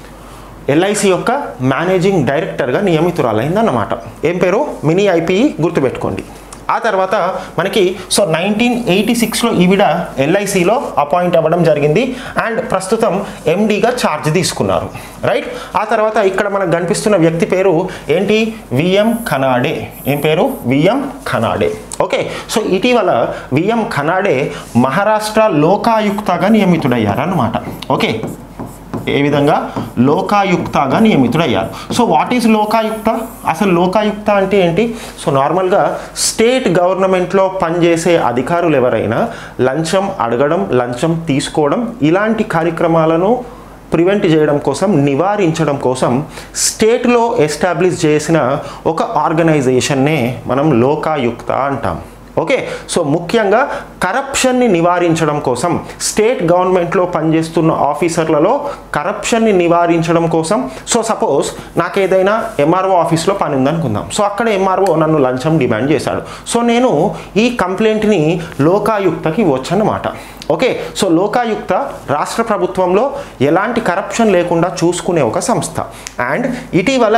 ఎల్ఐసి యొక్క మేనేజింగ్ డైరెక్టర్గా నియమితురాలైందన్నమాట ఏం పేరు మినీ ఐపీఈ గుర్తుపెట్టుకోండి ఆ తర్వాత మనకి సో నైన్టీన్ ఎయిటీ సిక్స్లో ఈవిడ ఎల్ఐసిలో అపాయింట్ అవ్వడం జరిగింది అండ్ ప్రస్తుతం ఎండీగా ఛార్జ్ తీసుకున్నారు రైట్ ఆ తర్వాత ఇక్కడ మనకు కనిపిస్తున్న వ్యక్తి పేరు ఏంటి విఎం ఖనాడే ఏం పేరు విఎం ఖనాడే ఓకే సో ఇటీవల విఎం ఖనాడే మహారాష్ట్ర లోకాయుక్తగా నియమితుడయ్యారన్నమాట ఓకే ఏ విధంగా లోకాయుక్తగా నియమితుడయ్యారు సో వాట్ ఈజ్ లోకాయుక్త అసలు లోకాయుక్త అంటే ఏంటి సో నార్మల్గా స్టేట్ గవర్నమెంట్లో పనిచేసే అధికారులు ఎవరైనా లంచం అడగడం లంచం తీసుకోవడం ఇలాంటి కార్యక్రమాలను ప్రివెంట్ చేయడం కోసం నివారించడం కోసం స్టేట్లో ఎస్టాబ్లిష్ చేసిన ఒక ఆర్గనైజేషన్నే మనం లోకాయుక్త అంటాం ఓకే సో ముఖ్యంగా కరప్షన్ని నివారించడం కోసం స్టేట్ గవర్నమెంట్లో పనిచేస్తున్న ఆఫీసర్లలో కరప్షన్ని నివారించడం కోసం సో సపోజ్ నాకు ఏదైనా ఎంఆర్ఓ ఆఫీస్లో పని ఉందనుకుందాం సో అక్కడ ఎంఆర్ఓ నన్ను లంచం డిమాండ్ చేశాడు సో నేను ఈ కంప్లైంట్ని లోకాయుక్తకి ఇవ్వచ్చన్నమాట ఓకే సో లోకాయుక్త రాష్ట్ర ప్రభుత్వంలో ఎలాంటి కరప్షన్ లేకుండా చూసుకునే ఒక సంస్థ అండ్ ఇటీవల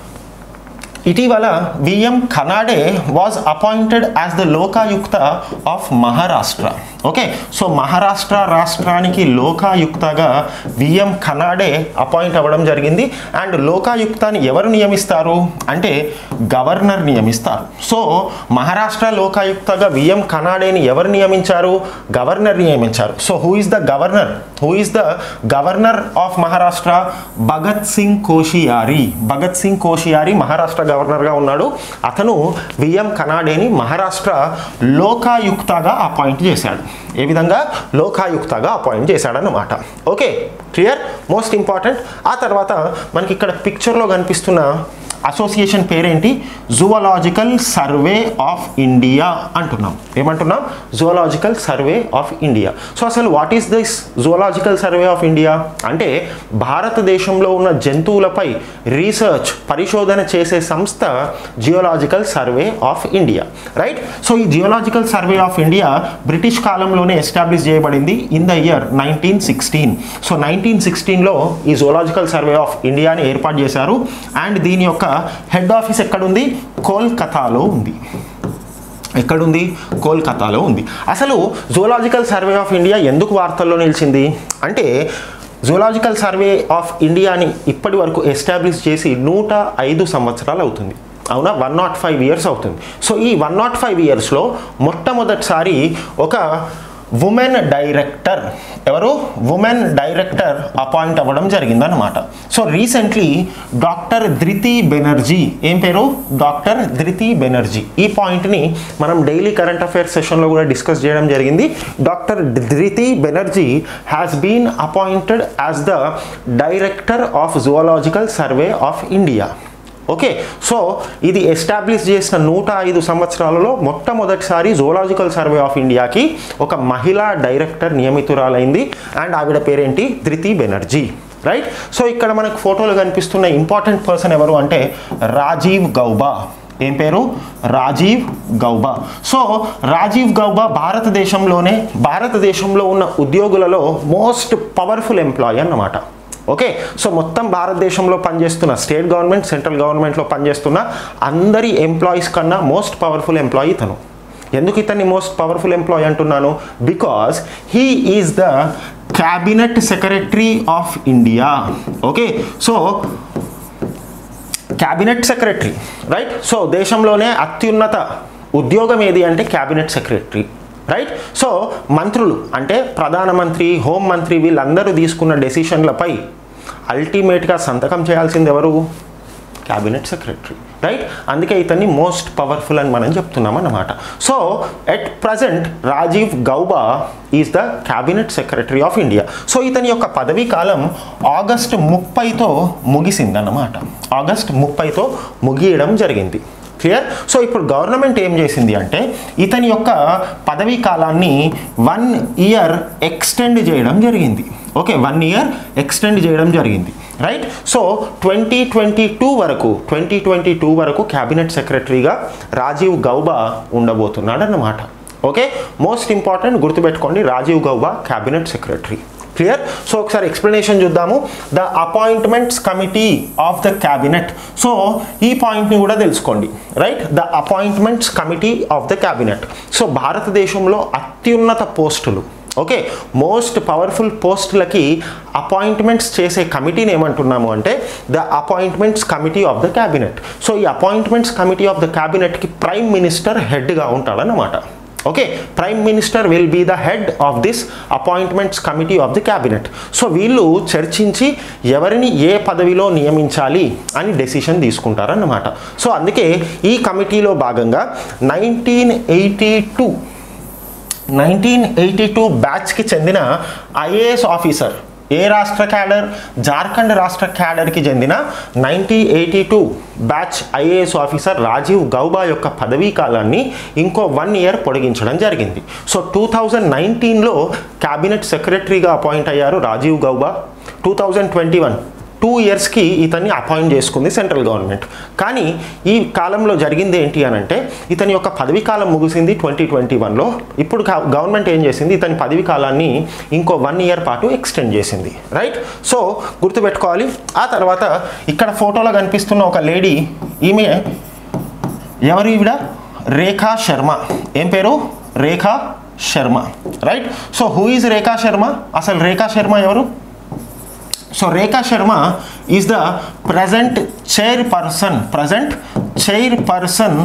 ఇటీవల VM Khanade was appointed as the Lokayukta of Maharashtra okay so Maharashtra రాష్ట్రానికి లోకాయుక్తగా విఎం ఖనాడే అపాయింట్ అవ్వడం జరిగింది అండ్ లోకాయుక్తాన్ని ఎవరు నియమిస్తారు అంటే గవర్నర్ నియమిస్తారు సో మహారాష్ట్ర లోకాయుక్తగా విఎం ఖనాడేని ఎవరు నియమించారు గవర్నర్ నియమించారు so who is the governor who is the governor of Maharashtra Bhagat Singh Koshyari Bhagat Singh Koshyari Maharashtra గవర్నర్గా ఉన్నాడు అతను విఎం కనాడేని మహారాష్ట్ర లోకాయుక్తగా అపాయింట్ చేశాడు ఏ విధంగా లోకాయుక్తగా అపాయింట్ చేశాడన్నమాట ఓకే క్లియర్ మోస్ట్ ఇంపార్టెంట్ ఆ తర్వాత మనకి ఇక్కడ పిక్చర్లో కనిపిస్తున్న అసోసియేషన్ పేరేంటి జువలాజికల్ సర్వే ఆఫ్ ఇండియా అంటున్నాం ఏమంటున్నాం zoological survey of India so అసలు what is this zoological survey of India అంటే భారతదేశంలో ఉన్న జంతువులపై రీసెర్చ్ పరిశోధన చేసే సంస్థ geological survey of India right so ఈ geological survey of India British కాలంలోనే ఎస్టాబ్లిష్ చేయబడింది in the year nineteen sixteen so nineteen సిక్స్టీన్లో ఈ జువలాజికల్ సర్వే ఆఫ్ ఇండియాని ఏర్పాటు చేశారు అండ్ దీని యొక్క హెడ్ ఆఫీస్ ఎక్కడుంది కోల్కతాలో ఉంది ఎక్కడుంది కోల్కతాలో ఉంది అసలు జూలాజికల్ సర్వే ఆఫ్ ఇండియా ఎందుకు వార్తల్లో నిలిచింది అంటే జూలాజికల్ సర్వే ఆఫ్ ఇండియాని ఇప్పటి వరకు ఎస్టాబ్లిష్ చేసి నూట ఐదు సంవత్సరాలు అవుతుంది అవునా వన్ నాట్ ఫైవ్ ఇయర్స్ అవుతుంది సో ఈ వన్ నాట్ ఫైవ్ ఇయర్స్లో మొట్టమొదటిసారి ఒక ఉమెన్ డైరెక్టర్ ఎవరు ఉమెన్ డైరెక్టర్ అపాయింట్ అవ్వడం జరిగిందనమాట so recently doctor Dhriti Banerjee ఏం పేరు డాక్టర్ ధృతి బెనర్జీ ఈ పాయింట్ని మనం డైలీ కరెంట్ అఫైర్స్ సెషన్లో కూడా డిస్కస్ చేయడం జరిగింది doctor Dhriti Banerjee has been appointed as the director of zoological survey of India okay so ఇది ఎస్టాబ్లిష్ చేసిన నూట ఐదు సంవత్సరాలలో మొట్టమొదటిసారి జూలాజికల్ సర్వే ఆఫ్ ఇండియాకి ఒక మహిళా డైరెక్టర్ నియమితురాలైంది అండ్ ఆవిడ పేరేంటి ధృతి బెనర్జీ రైట్ సో ఇక్కడ మనకు ఫోటోలు కనిపిస్తున్న ఇంపార్టెంట్ పర్సన్ ఎవరు అంటే రాజీవ్ గౌబా ఏం పేరు రాజీవ్ గౌబా సో రాజీవ్ గౌబా భారతదేశంలోనే భారతదేశంలో ఉన్న ఉద్యోగులలో మోస్ట్ పవర్ఫుల్ ఎంప్లాయీ అన్నమాట ఓకే సో మొత్తం భారతదేశంలో పనిచేస్తున్న స్టేట్ గవర్నమెంట్ సెంట్రల్ గవర్నమెంట్లో పనిచేస్తున్న అందరి ఎంప్లాయీస్ కన్నా మోస్ట్ పవర్ఫుల్ ఎంప్లాయీ ఇతను ఎందుకు ఇతన్ని మోస్ట్ పవర్ఫుల్ ఎంప్లాయీ అంటున్నాను because he is the cabinet secretary of India okay so cabinet secretary right so దేశంలోనే అత్యున్నత ఉద్యోగం ఏది అంటే క్యాబినెట్ సెక్రటరీ రైట్ సో మంత్రులు అంటే ప్రధానమంత్రి హోంమంత్రి వీళ్ళందరూ తీసుకున్న డెసిషన్లపై అల్టిమేట్గా సంతకం చేయాల్సింది ఎవరు క్యాబినెట్ సెక్రటరీ రైట్ అందుకే ఇతన్ని మోస్ట్ పవర్ఫుల్ అని మనం చెప్తున్నాం అన్నమాట so at present Rajiv Gauba is the cabinet secretary of India so ఇతని యొక్క పదవీ కాలం ఆగస్ట్ ముప్పైతో ముగిసిందన్నమాట ఆగస్ట్ ముప్పైతో ముగియడం జరిగింది క్లియర్ సో ఇప్పుడు గవర్నమెంట్ ఏం చేసింది అంటే ఇతని యొక్క పదవీ కాలాన్ని వన్ ఇయర్ ఎక్స్టెండ్ చేయడం జరిగింది ఓకే వన్ ఇయర్ ఎక్స్టెండ్ చేయడం జరిగింది right so twenty twenty two వరకు ట్వంటీ ట్వంటీ టూ వరకు క్యాబినెట్ సెక్రటరీగా రాజీవ్ గౌబా ఉండబోతున్నాడు అన్నమాట ఓకే మోస్ట్ ఇంపార్టెంట్ గుర్తుపెట్టుకోండి Rajiv Gauba cabinet secretary clear so ఒకసారి ఎక్స్ప్లెనేషన్ చూద్దాము the appointments committee of the cabinet so ఈ పాయింట్ని కూడా తెలుసుకోండి right the appointments committee of the cabinet so భారతదేశంలో అత్యున్నత పోస్టులు ఓకే మోస్ట్ పవర్ఫుల్ పోస్టులకి అపాయింట్మెంట్స్ చేసే కమిటీని ఏమంటున్నాము అంటే the appointments committee of the cabinet so ఈ అపాయింట్మెంట్స్ కమిటీ ఆఫ్ ద క్యాబినెట్కి ప్రైమ్ మినిస్టర్ హెడ్గా ఉంటాడన్నమాట okay prime minister will be the head of this appointments committee of the cabinet so వీళ్ళు చర్చించి ఎవరిని ఏ పదవిలో నియమించాలి అని డెసిషన్ తీసుకుంటారన్నమాట సో అందుకే ఈ కమిటీలో భాగంగా nineteen eighty two nineteen eighty two బ్యాచ్కి చెందిన ఐఏఎస్ ఆఫీసర్ ఏ రాష్ట్ర క్యాడర్ జార్ఖండ్ రాష్ట్ర క్యాడర్కి చెందిన nineteen eighty two batch IAS officer Rajiv Gauba యొక్క పదవీ కాలాన్ని ఇంకో వన్ ఇయర్ పొడిగించడం జరిగింది సో టూ థౌజండ్ నైన్టీన్లో క్యాబినెట్ సెక్రటరీగా అపాయింట్ అయ్యారు Rajiv Gauba two thousand twenty one two ఇయర్స్కి ఇతన్ని అపాయింట్ చేసుకుంది సెంట్రల్ గవర్నమెంట్ కానీ ఈ కాలంలో జరిగింది ఏంటి అని అంటే ఇతని యొక్క పదవి కాలం ముగిసింది ట్వంటీ ట్వంటీ వన్లో ఇప్పుడు గవర్నమెంట్ ఏం చేసింది ఇతని పదవి కాలాన్ని ఇంకో వన్ ఇయర్ పాటు ఎక్స్టెండ్ చేసింది రైట్ సో గుర్తుపెట్టుకోవాలి ఆ తర్వాత ఇక్కడ ఫోటోలో కనిపిస్తున్న ఒక లేడీ ఈమె ఎవరు ఈవిడ రేఖా శర్మ ఏం పేరు Rekha Sharma right so who is Rekha Sharma అసలు రేఖా శర్మ ఎవరు so Rekha Sharma is the present chairperson present chairperson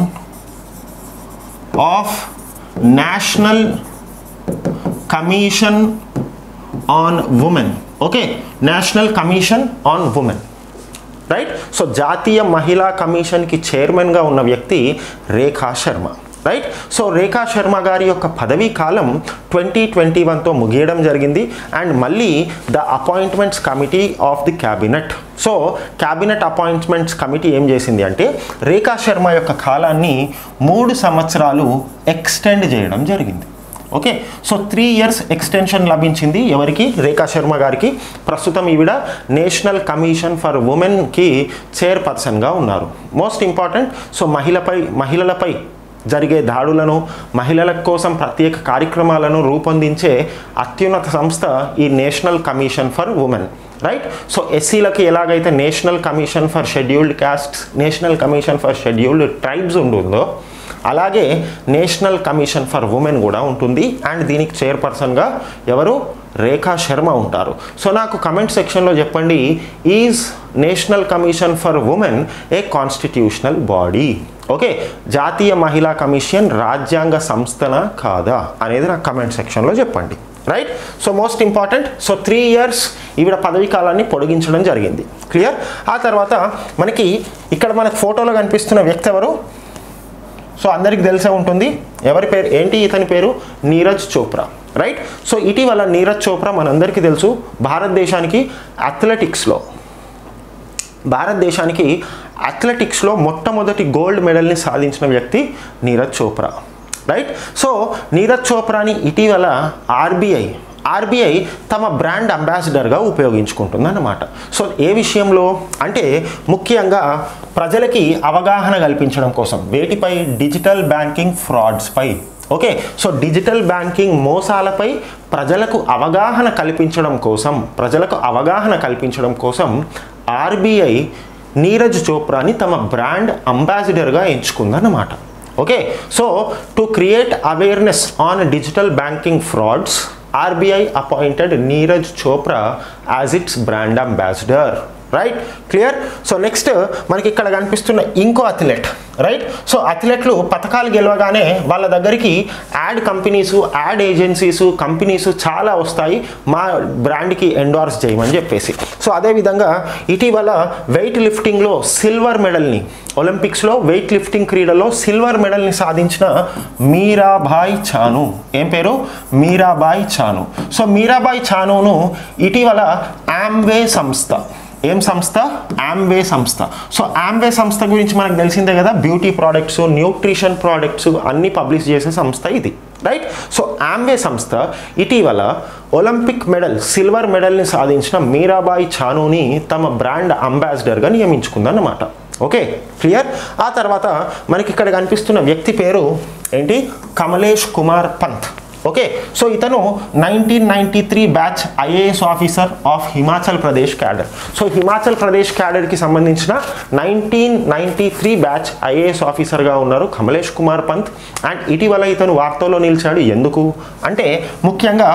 of national commission on women okay national commission on women right so జాతీయ మహిళా కమిషన్కి చైర్మన్గా ఉన్న వ్యక్తి రేఖా శర్మ రైట్ సో రేఖా శర్మ గారి యొక్క పదవీ కాలం ట్వంటీ ట్వంటీ వన్తో ముగియడం జరిగింది అండ్ మళ్ళీ the appointments committee of the cabinet so cabinet appointments committee ఏం చేసింది అంటే రేఖా శర్మ యొక్క కాలాన్ని మూడు సంవత్సరాలు ఎక్స్టెండ్ చేయడం జరిగింది okay so three years extension లభించింది ఎవరికి రేఖా శర్మ గారికి ప్రస్తుతం ఈవిడ నేషనల్ కమిషన్ ఫర్ ఉమెన్కి చైర్పర్సన్గా ఉన్నారు మోస్ట్ ఇంపార్టెంట్ సో మహిళపై మహిళలపై జరిగే దాడులను మహిళల కోసం ప్రత్యేక కార్యక్రమాలను రూపొందించే అత్యున్నత సంస్థ ఈ national commission for women right so ఎస్సీలకి ఎలాగైతే national commission for scheduled castes national commission for scheduled tribes ఉంటుందో అలాగే నేషనల్ కమిషన్ ఫర్ ఉమెన్ కూడా ఉంటుంది అండ్ దీనికి చైర్పర్సన్గా ఎవరు రేఖా శర్మ ఉంటారు సో నాకు కమెంట్ సెక్షన్లో చెప్పండి is national commission for women a constitutional body okay జాతీయ మహిళా కమిషన్ రాజ్యాంగ సంస్థన కాదా అనేది నాకు కమెంట్ సెక్షన్లో చెప్పండి right so most important so three years ఈవిడ పదవీ కాలాన్ని పొడిగించడం జరిగింది క్లియర్ ఆ తర్వాత మనకి ఇక్కడ మనకు ఫోటోలో కనిపిస్తున్న వ్యక్తి ఎవరు సో అందరికి తెలిసే ఉంటుంది ఎవరి పేరు ఏంటి ఇతని పేరు నీరజ్ చోప్రా రైట్ సో ఇటీవల నీరజ్ చోప్రా మనందరికీ తెలుసు భారతదేశానికి అథ్లెటిక్స్లో భారతదేశానికి అథ్లెటిక్స్లో మొట్టమొదటి గోల్డ్ మెడల్ని సాధించిన వ్యక్తి నీరజ్ చోప్రా రైట్ సో నీరజ్ చోప్రాని ఇటీవల ఆర్బీఐ ఆర్బీఐ తమ బ్రాండ్ అంబాసిడర్గా ఉపయోగించుకుంటుంది అన్నమాట సో ఏ విషయంలో అంటే ముఖ్యంగా ప్రజలకి అవగాహన కల్పించడం కోసం వేటిపై డిజిటల్ బ్యాంకింగ్ ఫ్రాడ్స్పై ఓకే సో డిజిటల్ బ్యాంకింగ్ మోసాలపై ప్రజలకు అవగాహన కల్పించడం కోసం ప్రజలకు అవగాహన కల్పించడం కోసం ఆర్బీఐ నీరజ్ చోప్రాని తమ బ్రాండ్ అంబాసిడర్గా ఎంచుకుందన్నమాట okay so to create awareness on digital banking frauds RBI appointed Neeraj Chopra as its brand ambassador right clear so next మనకి ఇక్కడ కనిపిస్తున్న ఇంకో అథ్లెట్ రైట్ సో అథ్లెట్లు పథకాలు గెలవగానే వాళ్ళ దగ్గరికి ad companies ad agencies companies చాలా వస్తాయి మా బ్రాండ్కి ఎండార్స్ చేయమని చెప్పేసి సో అదేవిధంగా ఇటీవల వెయిట్ లిఫ్టింగ్లో సిల్వర్ మెడల్ని ఒలింపిక్స్లో వెయిట్ లిఫ్టింగ్ క్రీడలో సిల్వర్ మెడల్ని సాధించిన మీరాబాయ్ చాను ఏం పేరు మీరాబాయ్ చాను సో మీరాబాయ్ చానును ఇటీవల ఆమ్వే సంస్థ ఏం సంస్థ ఆమ్వే సంస్థ సో ఆమ్వే సంస్థ గురించి మనకు తెలిసిందే కదా బ్యూటీ ప్రోడక్ట్స్ న్యూట్రిషన్ ప్రోడక్ట్స్ అన్ని పబ్లిష్ చేసే సంస్థ ఇది రైట్ సో ఆమ్వే సంస్థ ఇటీవల ఒలింపిక్ మెడల్ సిల్వర్ మెడల్ని సాధించిన మీరాబాయి చానుని తమ బ్రాండ్ అంబాసిడర్గా నియమించుకుందన్నమాట ఓకే క్లియర్ ఆ తర్వాత మనకి ఇక్కడ కనిపిస్తున్న వ్యక్తి పేరు ఏంటి కమలేష్ కుమార్ పంత్ ఓకే సో ఇతను nineteen ninety three batch IAS officer of Himachal Pradesh cadre so Himachal Pradesh క్యాడర్కి సంబంధించిన nineteen ninety three batch IAS ఆఫీసర్గా ఉన్నారు కమలేష్ కుమార్ పంత్ అండ్ ఇటీవల ఇతను వార్తల్లో నిలిచాడు ఎందుకు అంటే ముఖ్యంగా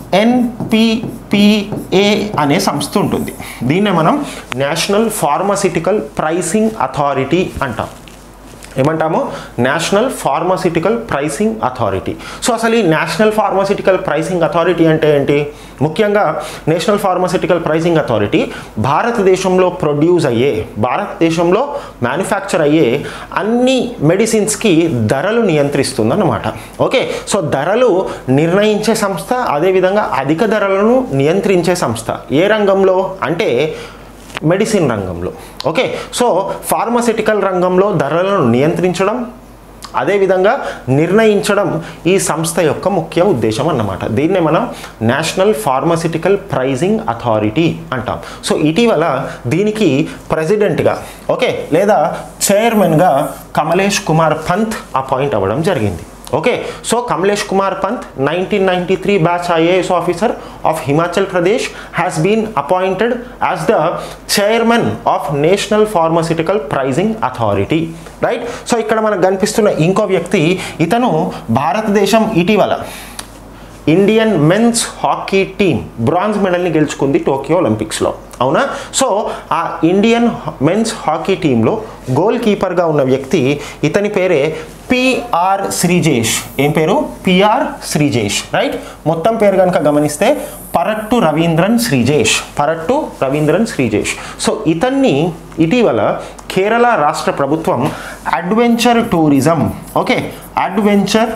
ఎన్పిపిఏ అనే సంస్థ ఉంటుంది దీన్నే మనం నేషనల్ ఫార్మసిటికల్ ప్రైసింగ్ అథారిటీ అంటాం ఏమంటాము national pharmaceutical pricing authority so అసలు ఈ నేషనల్ ఫార్మాసిటికల్ ప్రైసింగ్ అథారిటీ అంటే ఏంటి ముఖ్యంగా నేషనల్ ఫార్మాసిటికల్ ప్రైసింగ్ అథారిటీ భారతదేశంలో ప్రొడ్యూస్ అయ్యే భారతదేశంలో మ్యానుఫ్యాక్చర్ అయ్యే అన్ని మెడిసిన్స్కి ధరలు నియంత్రిస్తుంది అన్నమాట ఓకే సో ధరలు నిర్ణయించే సంస్థ అదేవిధంగా అధిక ధరలను నియంత్రించే సంస్థ ఏ రంగంలో అంటే మెడిసిన్ రంగంలో ఓకే సో ఫార్మసిటికల్ రంగంలో ధరలను నియంత్రించడం అదేవిధంగా నిర్ణయించడం ఈ సంస్థ యొక్క ముఖ్య ఉద్దేశం అన్నమాట దీన్నే మనం నేషనల్ ఫార్మసిటికల్ ప్రైజింగ్ అథారిటీ అంటాం సో ఇటీవల దీనికి ప్రెసిడెంట్గా ఓకే లేదా చైర్మన్గా కమలేష్ కుమార్ పంత్ అపాయింట్ అవ్వడం జరిగింది okay so Kamlesh Kumar Pant nineteen ninety three batch IAS officer of Himachal Pradesh has been appointed as the chairman of national pharmaceutical pricing authority right so ఇక్కడ మనకు కనిపిస్తున్న ఇంకో వ్యక్తి ఇతను భారతదేశం ఇటీవల Indian men's hockey team bronze మెడల్ని గెలుచుకుంది టోక్యో ఒలింపిక్స్లో అవునా సో ఆ ఇండియన్ మెన్స్ హాకీ టీంలో గోల్ కీపర్గా ఉన్న వ్యక్తి ఇతని పేరే పిఆర్ శ్రీజేష్ ఏం పేరు పిఆర్ శ్రీజేష్ రైట్ మొత్తం పేరు కనుక గమనిస్తే పరట్టు రవీంద్రన్ శ్రీజేష్ పరట్టు రవీంద్రన్ శ్రీజేష్ సో ఇతన్ని ఇటీవల కేరళ రాష్ట్ర ప్రభుత్వం adventure tourism okay adventure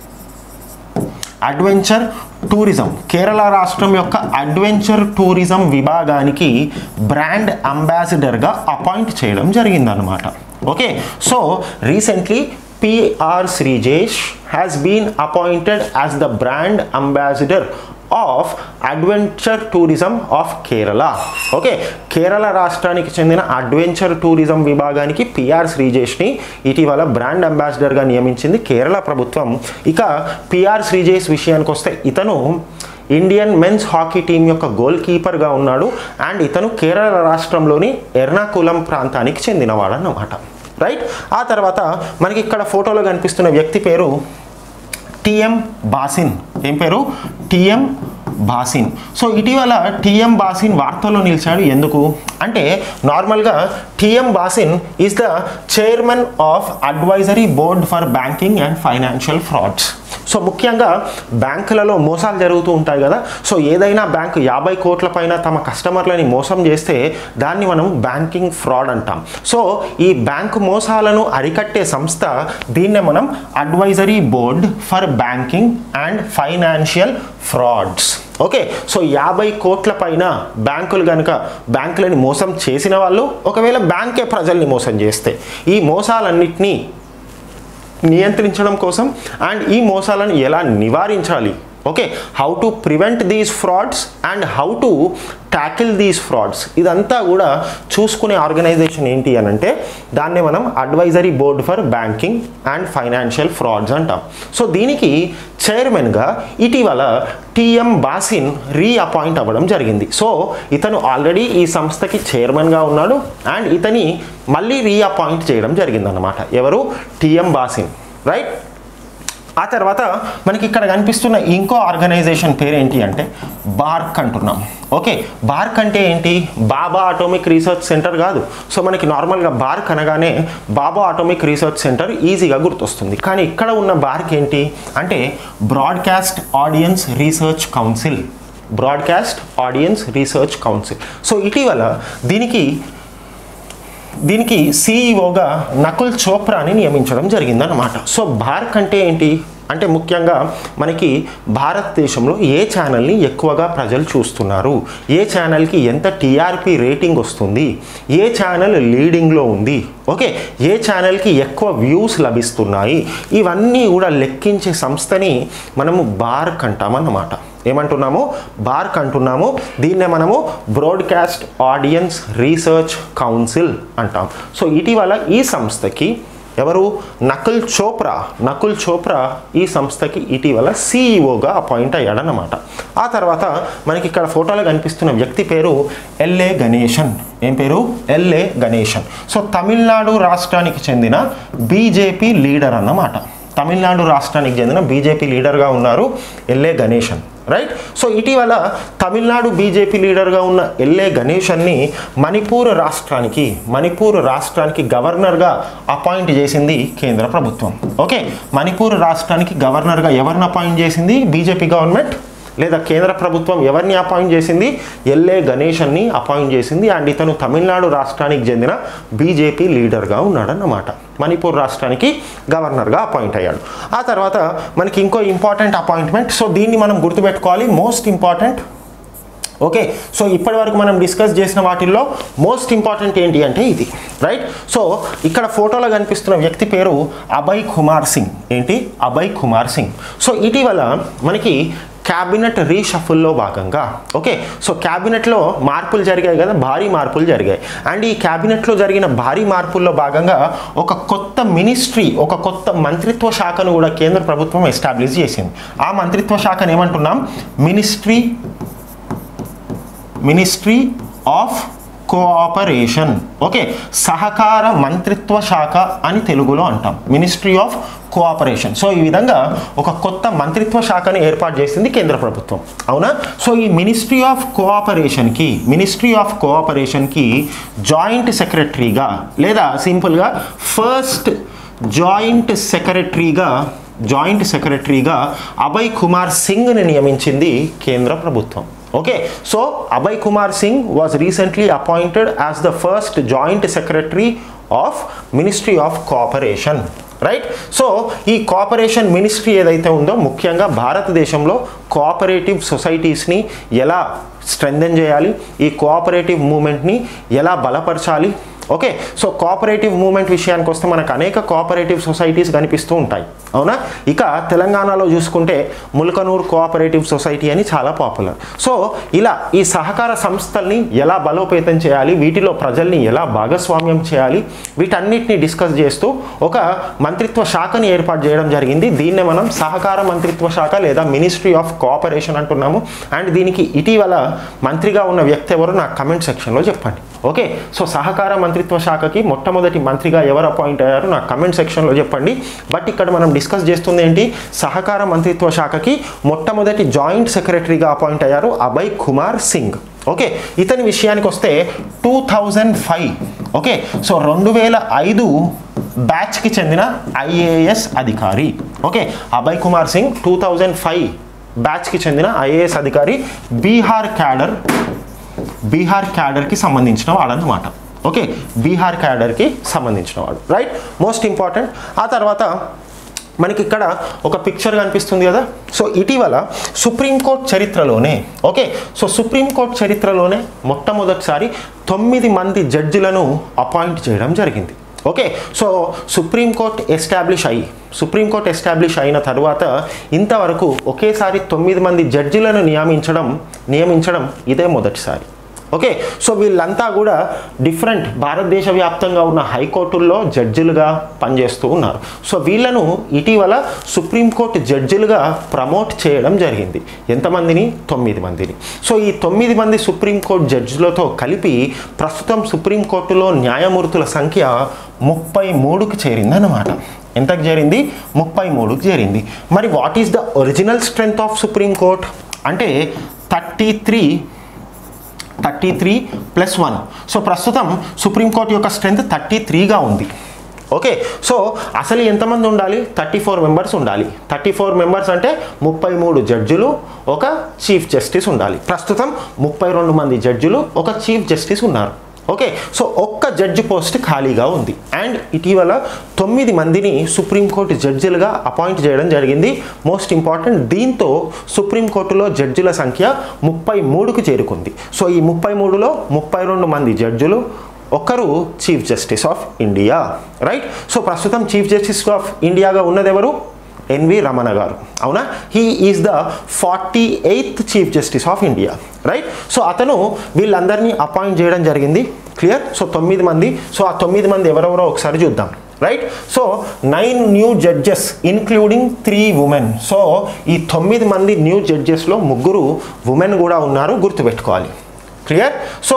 adventure tourism Kerala రాష్ట్రం యొక్క అడ్వెంచర్ టూరిజం విభాగానికి బ్రాండ్ అంబాసిడర్గా అపాయింట్ చేయడం జరిగిందనమాట okay so recently PR Sreejesh has been appointed as the brand ambassador of adventure tourism of Kerala okay Kerala రాష్ట్రానికి చెందిన అడ్వెంచర్ టూరిజం విభాగానికి పిఆర్ శ్రీజేష్ని ఇటీవల బ్రాండ్ అంబాసిడర్గా నియమించింది కేరళ ప్రభుత్వం ఇక పిఆర్ శ్రీజేష్ విషయానికి వస్తే ఇతను ఇండియన్ మెన్స్ హాకీ టీం యొక్క గోల్ కీపర్గా ఉన్నాడు అండ్ ఇతను కేరళ రాష్ట్రంలోని ఎర్నాకులం ప్రాంతానికి చెందినవాడు అన్నమాట రైట్ ఆ తర్వాత మనకి ఇక్కడ ఫోటోలో కనిపిస్తున్న వ్యక్తి పేరు టిఎం బాసిన్ ఏం పేరు టిఎం బాసిన్ సో ఇటీవల టిఎం బాసిన్ వార్తల్లో నిలిచాడు ఎందుకు అంటే నార్మల్గా TM Bhasin is the chairman of advisory board for banking and financial frauds so ముఖ్యంగా బ్యాంకులలో మోసాలు జరుగుతూ ఉంటాయి కదా సో ఏదైనా బ్యాంకు యాభై కోట్ల పైన తమ కస్టమర్లని మోసం చేస్తే దాన్ని మనం బ్యాంకింగ్ ఫ్రాడ్ అంటాం సో ఈ బ్యాంకు మోసాలను అరికట్టే సంస్థ దీన్నే మనం advisory board for banking and financial frauds okay so యాభై కోట్ల పైన బ్యాంకులు కనుక బ్యాంకులని మోసం చేసిన వాళ్ళు ఒకవేళ బ్యాంకే ప్రజల్ని మోసం చేస్తే ఈ మోసాలన్నింటినీ నియంత్రించడం కోసం అండ్ ఈ మోసాలను ఎలా నివారించాలి okay how to prevent these frauds and how to tackle these frauds ఇదంతా కూడా చూసుకునే ఆర్గనైజేషన్ ఏంటి అని అంటే దాన్నే మనం advisory board for banking and financial frauds అంటాం సో దీనికి చైర్మన్గా ఇటీవల టిఎం బాసిన్ రీఅపాయింట్ అవ్వడం జరిగింది సో ఇతను ఆల్రెడీ ఈ సంస్థకి చైర్మన్గా ఉన్నాడు అండ్ ఇతని మళ్ళీ రీఅపాయింట్ చేయడం జరిగిందన్నమాట ఎవరు టిఎం బాసిన్ రైట్ ఆ తర్వాత మనకి ఇక్కడ కనిపిస్తున్న ఇంకో ఆర్గనైజేషన్ పేరు ఏంటి అంటే బార్క్ అంటున్నాం ఓకే బార్క్ అంటే ఏంటి బాబా ఆటోమిక్ రీసెర్చ్ సెంటర్ కాదు సో మనకి నార్మల్గా బార్క్ అనగానే బాబా ఆటోమిక్ రీసెర్చ్ సెంటర్ ఈజీగా గుర్తొస్తుంది కానీ ఇక్కడ ఉన్న బార్క్ ఏంటి అంటే broadcast audience research council broadcast audience research council so ఇటీవల దీనికి దీనికి సీఈఓగా నకుల్ చోప్రాని నియమించడం జరిగిందన్నమాట సో భారత్ అంటే ఏంటి అంటే ముఖ్యంగా మనకి భారతదేశంలో ఏ ఛానల్ని ఎక్కువగా ప్రజలు చూస్తున్నారు ఏ ఛానల్కి ఎంత టీఆర్పీ రేటింగ్ వస్తుంది ఏ ఛానల్ లీడింగ్లో ఉంది ఓకే ఏ ఛానల్కి ఎక్కువ వ్యూస్ లభిస్తున్నాయి ఇవన్నీ కూడా లెక్కించే సంస్థని మనము బార్క్ అంటామన్నమాట ఏమంటున్నాము బార్క్ అంటున్నాము దీన్నే మనము బ్రాడ్కాస్ట్ ఆడియన్స్ రీసెర్చ్ కౌన్సిల్ అంటాం సో ఇటీవల ఈ సంస్థకి ఎవరు నకుల్ చోప్రా నకుల్ చోప్రా ఈ సంస్థకి ఇటీవల సీఈఓగా అపాయింట్ అయ్యాడనమాట ఆ తర్వాత మనకి ఇక్కడ ఫోటోలో కనిపిస్తున్న వ్యక్తి పేరు ఎల్ఏ గణేశన్ ఏం పేరు ఎల్ఏ గణేశన్ సో తమిళనాడు రాష్ట్రానికి చెందిన బీజేపీ లీడర్ అన్నమాట తమిళనాడు రాష్ట్రానికి చెందిన బీజేపీ లీడర్గా ఉన్నారు ఎల్ఏ గణేశన్ రైట్ సో ఇటీవల తమిళనాడు బీజేపీ లీడర్గా ఉన్న ఎల్ఏ గణేశన్ని మణిపూర్ రాష్ట్రానికి మణిపూర్ రాష్ట్రానికి గవర్నర్గా అపాయింట్ చేసింది కేంద్ర ప్రభుత్వం ఓకే మణిపూర్ రాష్ట్రానికి గవర్నర్గా ఎవరిని అపాయింట్ చేసింది బీజేపీ గవర్నమెంట్ లేదా కేంద్ర ప్రభుత్వం ఎవరిని అపాయింట్ చేసింది ఎల్ఏ గణేశన్ని అపాయింట్ చేసింది అండ్ ఇతను తమిళనాడు రాష్ట్రానికి చెందిన బీజేపీ లీడర్గా ఉన్నాడన్నమాట మణిపూర్ రాష్ట్రానికి గవర్నర్గా అపాయింట్ అయ్యాడు ఆ తర్వాత మనకి ఇంకో ఇంపార్టెంట్ అపాయింట్మెంట్ సో దీన్ని మనం గుర్తుపెట్టుకోవాలి మోస్ట్ ఇంపార్టెంట్ ఓకే సో ఇప్పటి వరకు మనం డిస్కస్ చేసిన వాటిల్లో మోస్ట్ ఇంపార్టెంట్ ఏంటి అంటే ఇది రైట్ సో ఇక్కడ ఫోటోలో కనిపిస్తున్న వ్యక్తి పేరు అభయ్ కుమార్ సింగ్ ఏంటి అభయ్ కుమార్ సింగ్ సో ఇటీవల మనకి క్యాబినెట్ రీషఫుల్లో భాగంగా ఓకే సో క్యాబినెట్లో మార్పులు జరిగాయి కదా భారీ మార్పులు జరిగాయి అండ్ ఈ క్యాబినెట్లో జరిగిన భారీ మార్పుల్లో భాగంగా ఒక కొత్త మినిస్ట్రీ ఒక కొత్త మంత్రిత్వ శాఖను కూడా కేంద్ర ప్రభుత్వం ఎస్టాబ్లిష్ చేసింది ఆ మంత్రిత్వ శాఖను ఏమంటున్నాం ministry ministry of cooperation okay సహకార మంత్రిత్వ శాఖ అని తెలుగులో అంటాం మినిస్ట్రీ ఆఫ్ కోఆపరేషన్ సో ఈ విధంగా ఒక కొత్త మంత్రిత్వ శాఖను ఏర్పాటు చేసింది కేంద్ర ప్రభుత్వం అవునా సో ఈ మినిస్ట్రీ ఆఫ్ కోఆపరేషన్కి మినిస్ట్రీ ఆఫ్ కోఆపరేషన్కి జాయింట్ సెక్రటరీగా లేదా సింపుల్గా ఫస్ట్ జాయింట్ సెక్రటరీగా జాయింట్ సెక్రటరీగా అభయ్ కుమార్ సింగ్ని నియమించింది కేంద్ర ప్రభుత్వం okay so Abhay Kumar Singh was recently appointed as the first joint secretary of ministry of cooperation right so ఈ కోఆపరేషన్ మినిస్ట్రీ ఏదైతే ఉందో ముఖ్యంగా భారతదేశంలో కోఆపరేటివ్ సొసైటీస్ని ఎలా స్ట్రెంథెన్ చేయాలి ఈ కోఆపరేటివ్ మూమెంట్ని ఎలా బలపరచాలి ఓకే సో కోఆపరేటివ్ మూమెంట్ విషయానికి వస్తే మనకు అనేక కోఆపరేటివ్ సొసైటీస్ కనిపిస్తూ ఉంటాయి అవునా ఇక తెలంగాణలో చూసుకుంటే ముల్కనూర్ కోఆపరేటివ్ సొసైటీ అని చాలా పాపులర్ సో ఇలా ఈ సహకార సంస్థల్ని ఎలా బలోపేతం చేయాలి వీటిలో ప్రజల్ని ఎలా భాగస్వామ్యం చేయాలి వీటన్నిటిని డిస్కస్ చేస్తూ ఒక మంత్రిత్వ శాఖని ఏర్పాటు చేయడం జరిగింది దీన్నే మనం సహకార మంత్రిత్వ శాఖ లేదా మినిస్ట్రీ ఆఫ్ కోఆపరేషన్ అంటున్నాము అండ్ దీనికి ఇటీవల మంత్రిగా ఉన్న వ్యక్తి ఎవరు నాకు కమెంట్ సెక్షన్లో చెప్పండి ఓకే సో సహకార మంత్రిత్వ శాఖకి మొట్టమొదటి మంత్రిగా ఎవరు అపాయింట్ అయ్యారు నాకు కమెంట్ సెక్షన్లో చెప్పండి బట్ ఇక్కడ మనం డిస్కస్ చేస్తుంది ఏంటి సహకార మంత్రిత్వ శాఖకి మొట్టమొదటి జాయింట్ సెక్రటరీగా అపాయింట్ అయ్యారు అభయ్ కుమార్ సింగ్ ఓకే ఇతని విషయానికి వస్తే two thousand five okay so రెండు వేల ఐదు బ్యాచ్కి చెందిన ఐఏఎస్ అధికారి okay Abhay Kumar Singh two thousand five బ్యాచ్కి చెందిన ఐఏఎస్ అధికారి బీహార్ క్యాడర్ బీహార్ క్యాడర్కి సంబంధించిన వాడన్నమాట ఓకే బీహార్ క్యాడర్కి సంబంధించిన వాడు రైట్ మోస్ట్ ఇంపార్టెంట్ ఆ తర్వాత మనకి ఇక్కడ ఒక పిక్చర్ కనిపిస్తుంది కదా సో ఇటీవల సుప్రీంకోర్టు చరిత్రలోనే ఓకే సో సుప్రీంకోర్టు చరిత్రలోనే మొట్టమొదటిసారి తొమ్మిది మంది జడ్జిలను అపాయింట్ చేయడం జరిగింది ఓకే సో సుప్రీంకోర్టు ఎస్టాబ్లిష్ అయ్యి సుప్రీంకోర్టు ఎస్టాబ్లిష్ అయిన తర్వాత ఇంతవరకు ఒకేసారి తొమ్మిది మంది జడ్జిలను నియమించడం నియమించడం ఇదే మొదటిసారి ఓకే సో వీళ్ళంతా కూడా డిఫరెంట్ భారతదేశ వ్యాప్తంగా ఉన్న హైకోర్టుల్లో జడ్జిలుగా పనిచేస్తూ ఉన్నారు సో వీళ్ళను ఇటీవల సుప్రీంకోర్టు జడ్జిలుగా ప్రమోట్ చేయడం జరిగింది ఎంతమందిని తొమ్మిది మందిని సో ఈ తొమ్మిది మంది సుప్రీంకోర్టు జడ్జిలతో కలిపి ప్రస్తుతం సుప్రీంకోర్టులో న్యాయమూర్తుల సంఖ్య ముప్పై మూడుకి చేరిందన్నమాట ఎంతకు చేరింది ముప్పై మూడుకి చేరింది మరి what is the original strength of supreme court అంటే thirty three thirty three plus one so ప్రస్తుతం సుప్రీంకోర్టు యొక్క స్ట్రెంత్ థర్టీ త్రీగా ఉంది ఓకే సో అసలు ఎంతమంది ఉండాలి థర్టీ ఫోర్ మెంబర్స్ ఉండాలి థర్టీ ఫోర్ మెంబర్స్ అంటే ముప్పై మూడు జడ్జిలు ఒక చీఫ్ జస్టిస్ ఉండాలి ప్రస్తుతం ముప్పై రెండు మంది జడ్జిలు ఒక చీఫ్ జస్టిస్ ఉన్నారు ఓకే సో ఒక్క జడ్జి పోస్ట్ ఖాళీగా ఉంది అండ్ ఇటీవల తొమ్మిది మందిని సుప్రీంకోర్టు జడ్జిలుగా అపాయింట్ చేయడం జరిగింది మోస్ట్ ఇంపార్టెంట్ దీంతో సుప్రీంకోర్టులో జడ్జిల సంఖ్య ముప్పై మూడుకు చేరుకుంది సో ఈ ముప్పై మూడులో ముప్పై రెండు మంది జడ్జిలు ఒకరు chief justice of India right so ప్రస్తుతం చీఫ్ జస్టిస్ ఆఫ్ ఇండియాగా ఉన్నది ఎవరు ఎన్వి రమణ గారు అవునా he is the forty eighth chief justice of India right so అతను వీళ్ళందరినీ అపాయింట్ చేయడం జరిగింది క్లియర్ సో తొమ్మిది మంది సో ఆ తొమ్మిది మంది ఎవరెవరో ఒకసారి చూద్దాం right so nine new judges including three women so ఈ తొమ్మిది మంది న్యూ జడ్జెస్లో ముగ్గురు ఉమెన్ కూడా ఉన్నారు గుర్తుపెట్టుకోవాలి క్లియర్ సో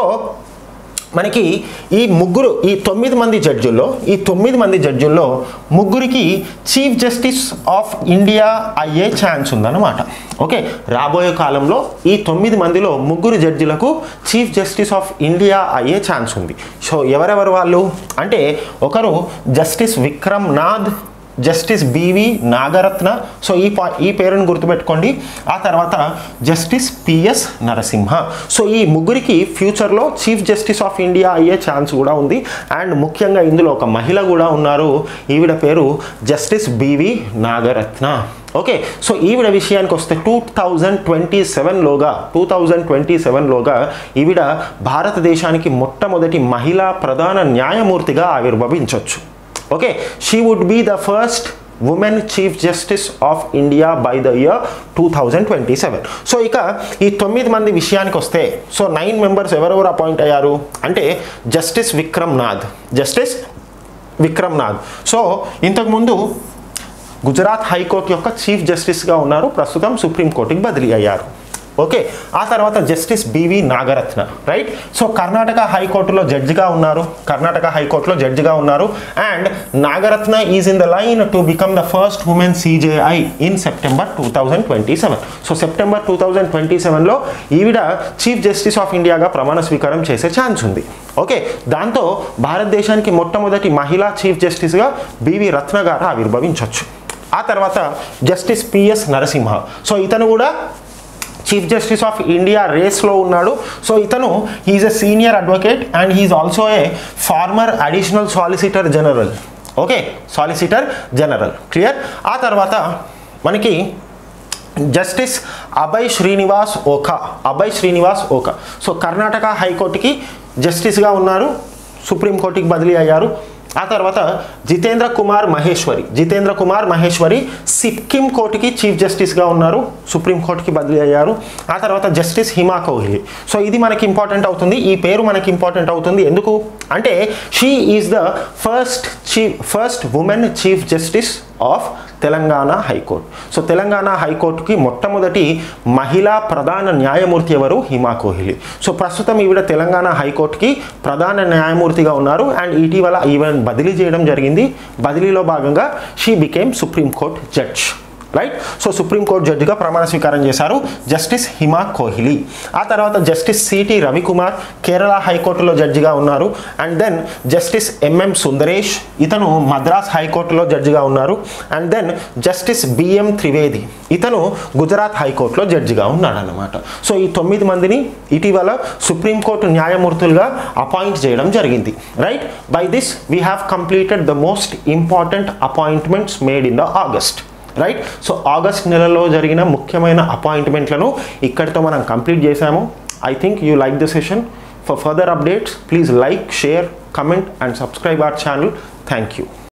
మనకి ఈ ముగ్గురు ఈ తొమ్మిది మంది జడ్జిల్లో ఈ తొమ్మిది మంది జడ్జిల్లో ముగ్గురికి చీఫ్ జస్టిస్ ఆఫ్ ఇండియా అయ్యే ఛాన్స్ ఉందన్నమాట ఓకే రాబోయే కాలంలో ఈ తొమ్మిది మందిలో ముగ్గురు జడ్జిలకు చీఫ్ జస్టిస్ ఆఫ్ ఇండియా అయ్యే ఛాన్స్ ఉంది సో ఎవరెవరు వాళ్ళు అంటే ఒకరు justice Vikram Nath justice BV Nagarathna so ఈ పా ఈ పేరును గుర్తుపెట్టుకోండి ఆ తర్వాత జస్టిస్ పిఎస్ నరసింహ సో ఈ ముగ్గురికి ఫ్యూచర్లో చీఫ్ జస్టిస్ ఆఫ్ ఇండియా అయ్యే ఛాన్స్ కూడా ఉంది అండ్ ముఖ్యంగా ఇందులో ఒక మహిళ కూడా ఉన్నారు ఈవిడ పేరు justice BV Nagarathna okay so ఈవిడ విషయానికి వస్తే టూ థౌజండ్ ట్వంటీ సెవెన్లోగా టూ థౌజండ్ ట్వంటీ సెవెన్లోగా ఈవిడ భారతదేశానికి మొట్టమొదటి మహిళా ప్రధాన న్యాయమూర్తిగా ఆవిర్భవించవచ్చు okay she would be the first women chief justice of India by the year two thousand twenty seven so ఇక ఈ తొమ్మిది మంది విషయానికి వస్తే సో నైన్ మెంబర్స్ ఎవరెవరు అపాయింట్ అయ్యారు అంటే justice Vikram Nath justice Vikram Nath so ఇంతకుముందు గుజరాత్ హైకోర్టు యొక్క చీఫ్ జస్టిస్గా ఉన్నారు ప్రస్తుతం సుప్రీంకోర్టుకి బదిలీ అయ్యారు ఓకే ఆ తర్వాత justice BV Nagarathna right so Karnataka హైకోర్టులో జడ్జిగా ఉన్నారు కర్ణాటక హైకోర్టులో జడ్జిగా ఉన్నారు and Nagarathna is in the line to become the first women CJI in September two thousand twenty seven so September two thousand twenty సెవెన్లో ఈవిడ చీఫ్ జస్టిస్ ఆఫ్ ఇండియాగా ప్రమాణ స్వీకారం చేసే ఛాన్స్ ఉంది ఓకే దాంతో భారతదేశానికి మొట్టమొదటి మహిళా చీఫ్ జస్టిస్గా బివి రత్న గారు ఆవిర్భవించవచ్చు ఆ తర్వాత జస్టిస్ పిఎస్ నరసింహ సో ఇతను కూడా చీఫ్ జస్టిస్ ఆఫ్ ఇండియా రేస్లో ఉన్నాడు సో ఇతను he's a senior advocate and he's also a former additional solicitor general okay solicitor general clear ఆ తర్వాత మనకి జస్టిస్ అభయ్ శ్రీనివాస్ ఓకా అభయ్ శ్రీనివాస్ ఓకా సో కర్ణాటక హైకోర్టుకి జస్టిస్గా ఉన్నారు సుప్రీంకోర్టుకి బదిలీ అయ్యారు ఆ తర్వాత జితేంద్ర కుమార్ మహేశ్వరి జితేంద్ర కుమార్ మహేశ్వరి సిక్కిం కోర్టుకి చీఫ్ జస్టిస్గా ఉన్నారు సుప్రీంకోర్టుకి బదిలీ అయ్యారు ఆ తర్వాత జస్టిస్ హిమా కోహ్లీ సో ఇది మనకి ఇంపార్టెంట్ అవుతుంది ఈ పేరు మనకి ఇంపార్టెంట్ అవుతుంది ఎందుకు అంటే she is the first chief first women chief justice of Telangana high court so Telangana హైకోర్టుకి మొట్టమొదటి మహిళా ప్రధాన న్యాయమూర్తి ఎవరు హిమా కోహ్లీ సో ప్రస్తుతం ఈవిడ తెలంగాణ హైకోర్టుకి ప్రధాన న్యాయమూర్తిగా ఉన్నారు అండ్ ఇటీవల ఈవెన్ బదిలీ చేయడం జరిగింది బదిలీలో భాగంగా she became supreme court judge right so supreme court జడ్జిగా ప్రమాణ స్వీకారం చేశారు జస్టిస్ హిమా కోహ్లీ ఆ తర్వాత జస్టిస్ సిటి రవికుమార్ కేరళ హైకోర్టులో జడ్జిగా ఉన్నారు and then justice MM Sundaresh ఇతను మద్రాస్ హైకోర్టులో జడ్జిగా ఉన్నారు and then justice BM Trivedi ఇతను గుజరాత్ హైకోర్టులో జడ్జిగా ఉన్నాడు అనమాట సో ఈ తొమ్మిది మందిని ఇటీవల సుప్రీంకోర్టు న్యాయమూర్తులుగా అపాయింట్ చేయడం జరిగింది right by this we have completed the most important appointments made in the August right so August నెలలో జరిగిన ముఖ్యమైన అపాయింట్మెంట్లను ఇక్కడితో మనం కంప్లీట్ చేశాము I think you like the session for further updates please like share comment and subscribe our channel thank you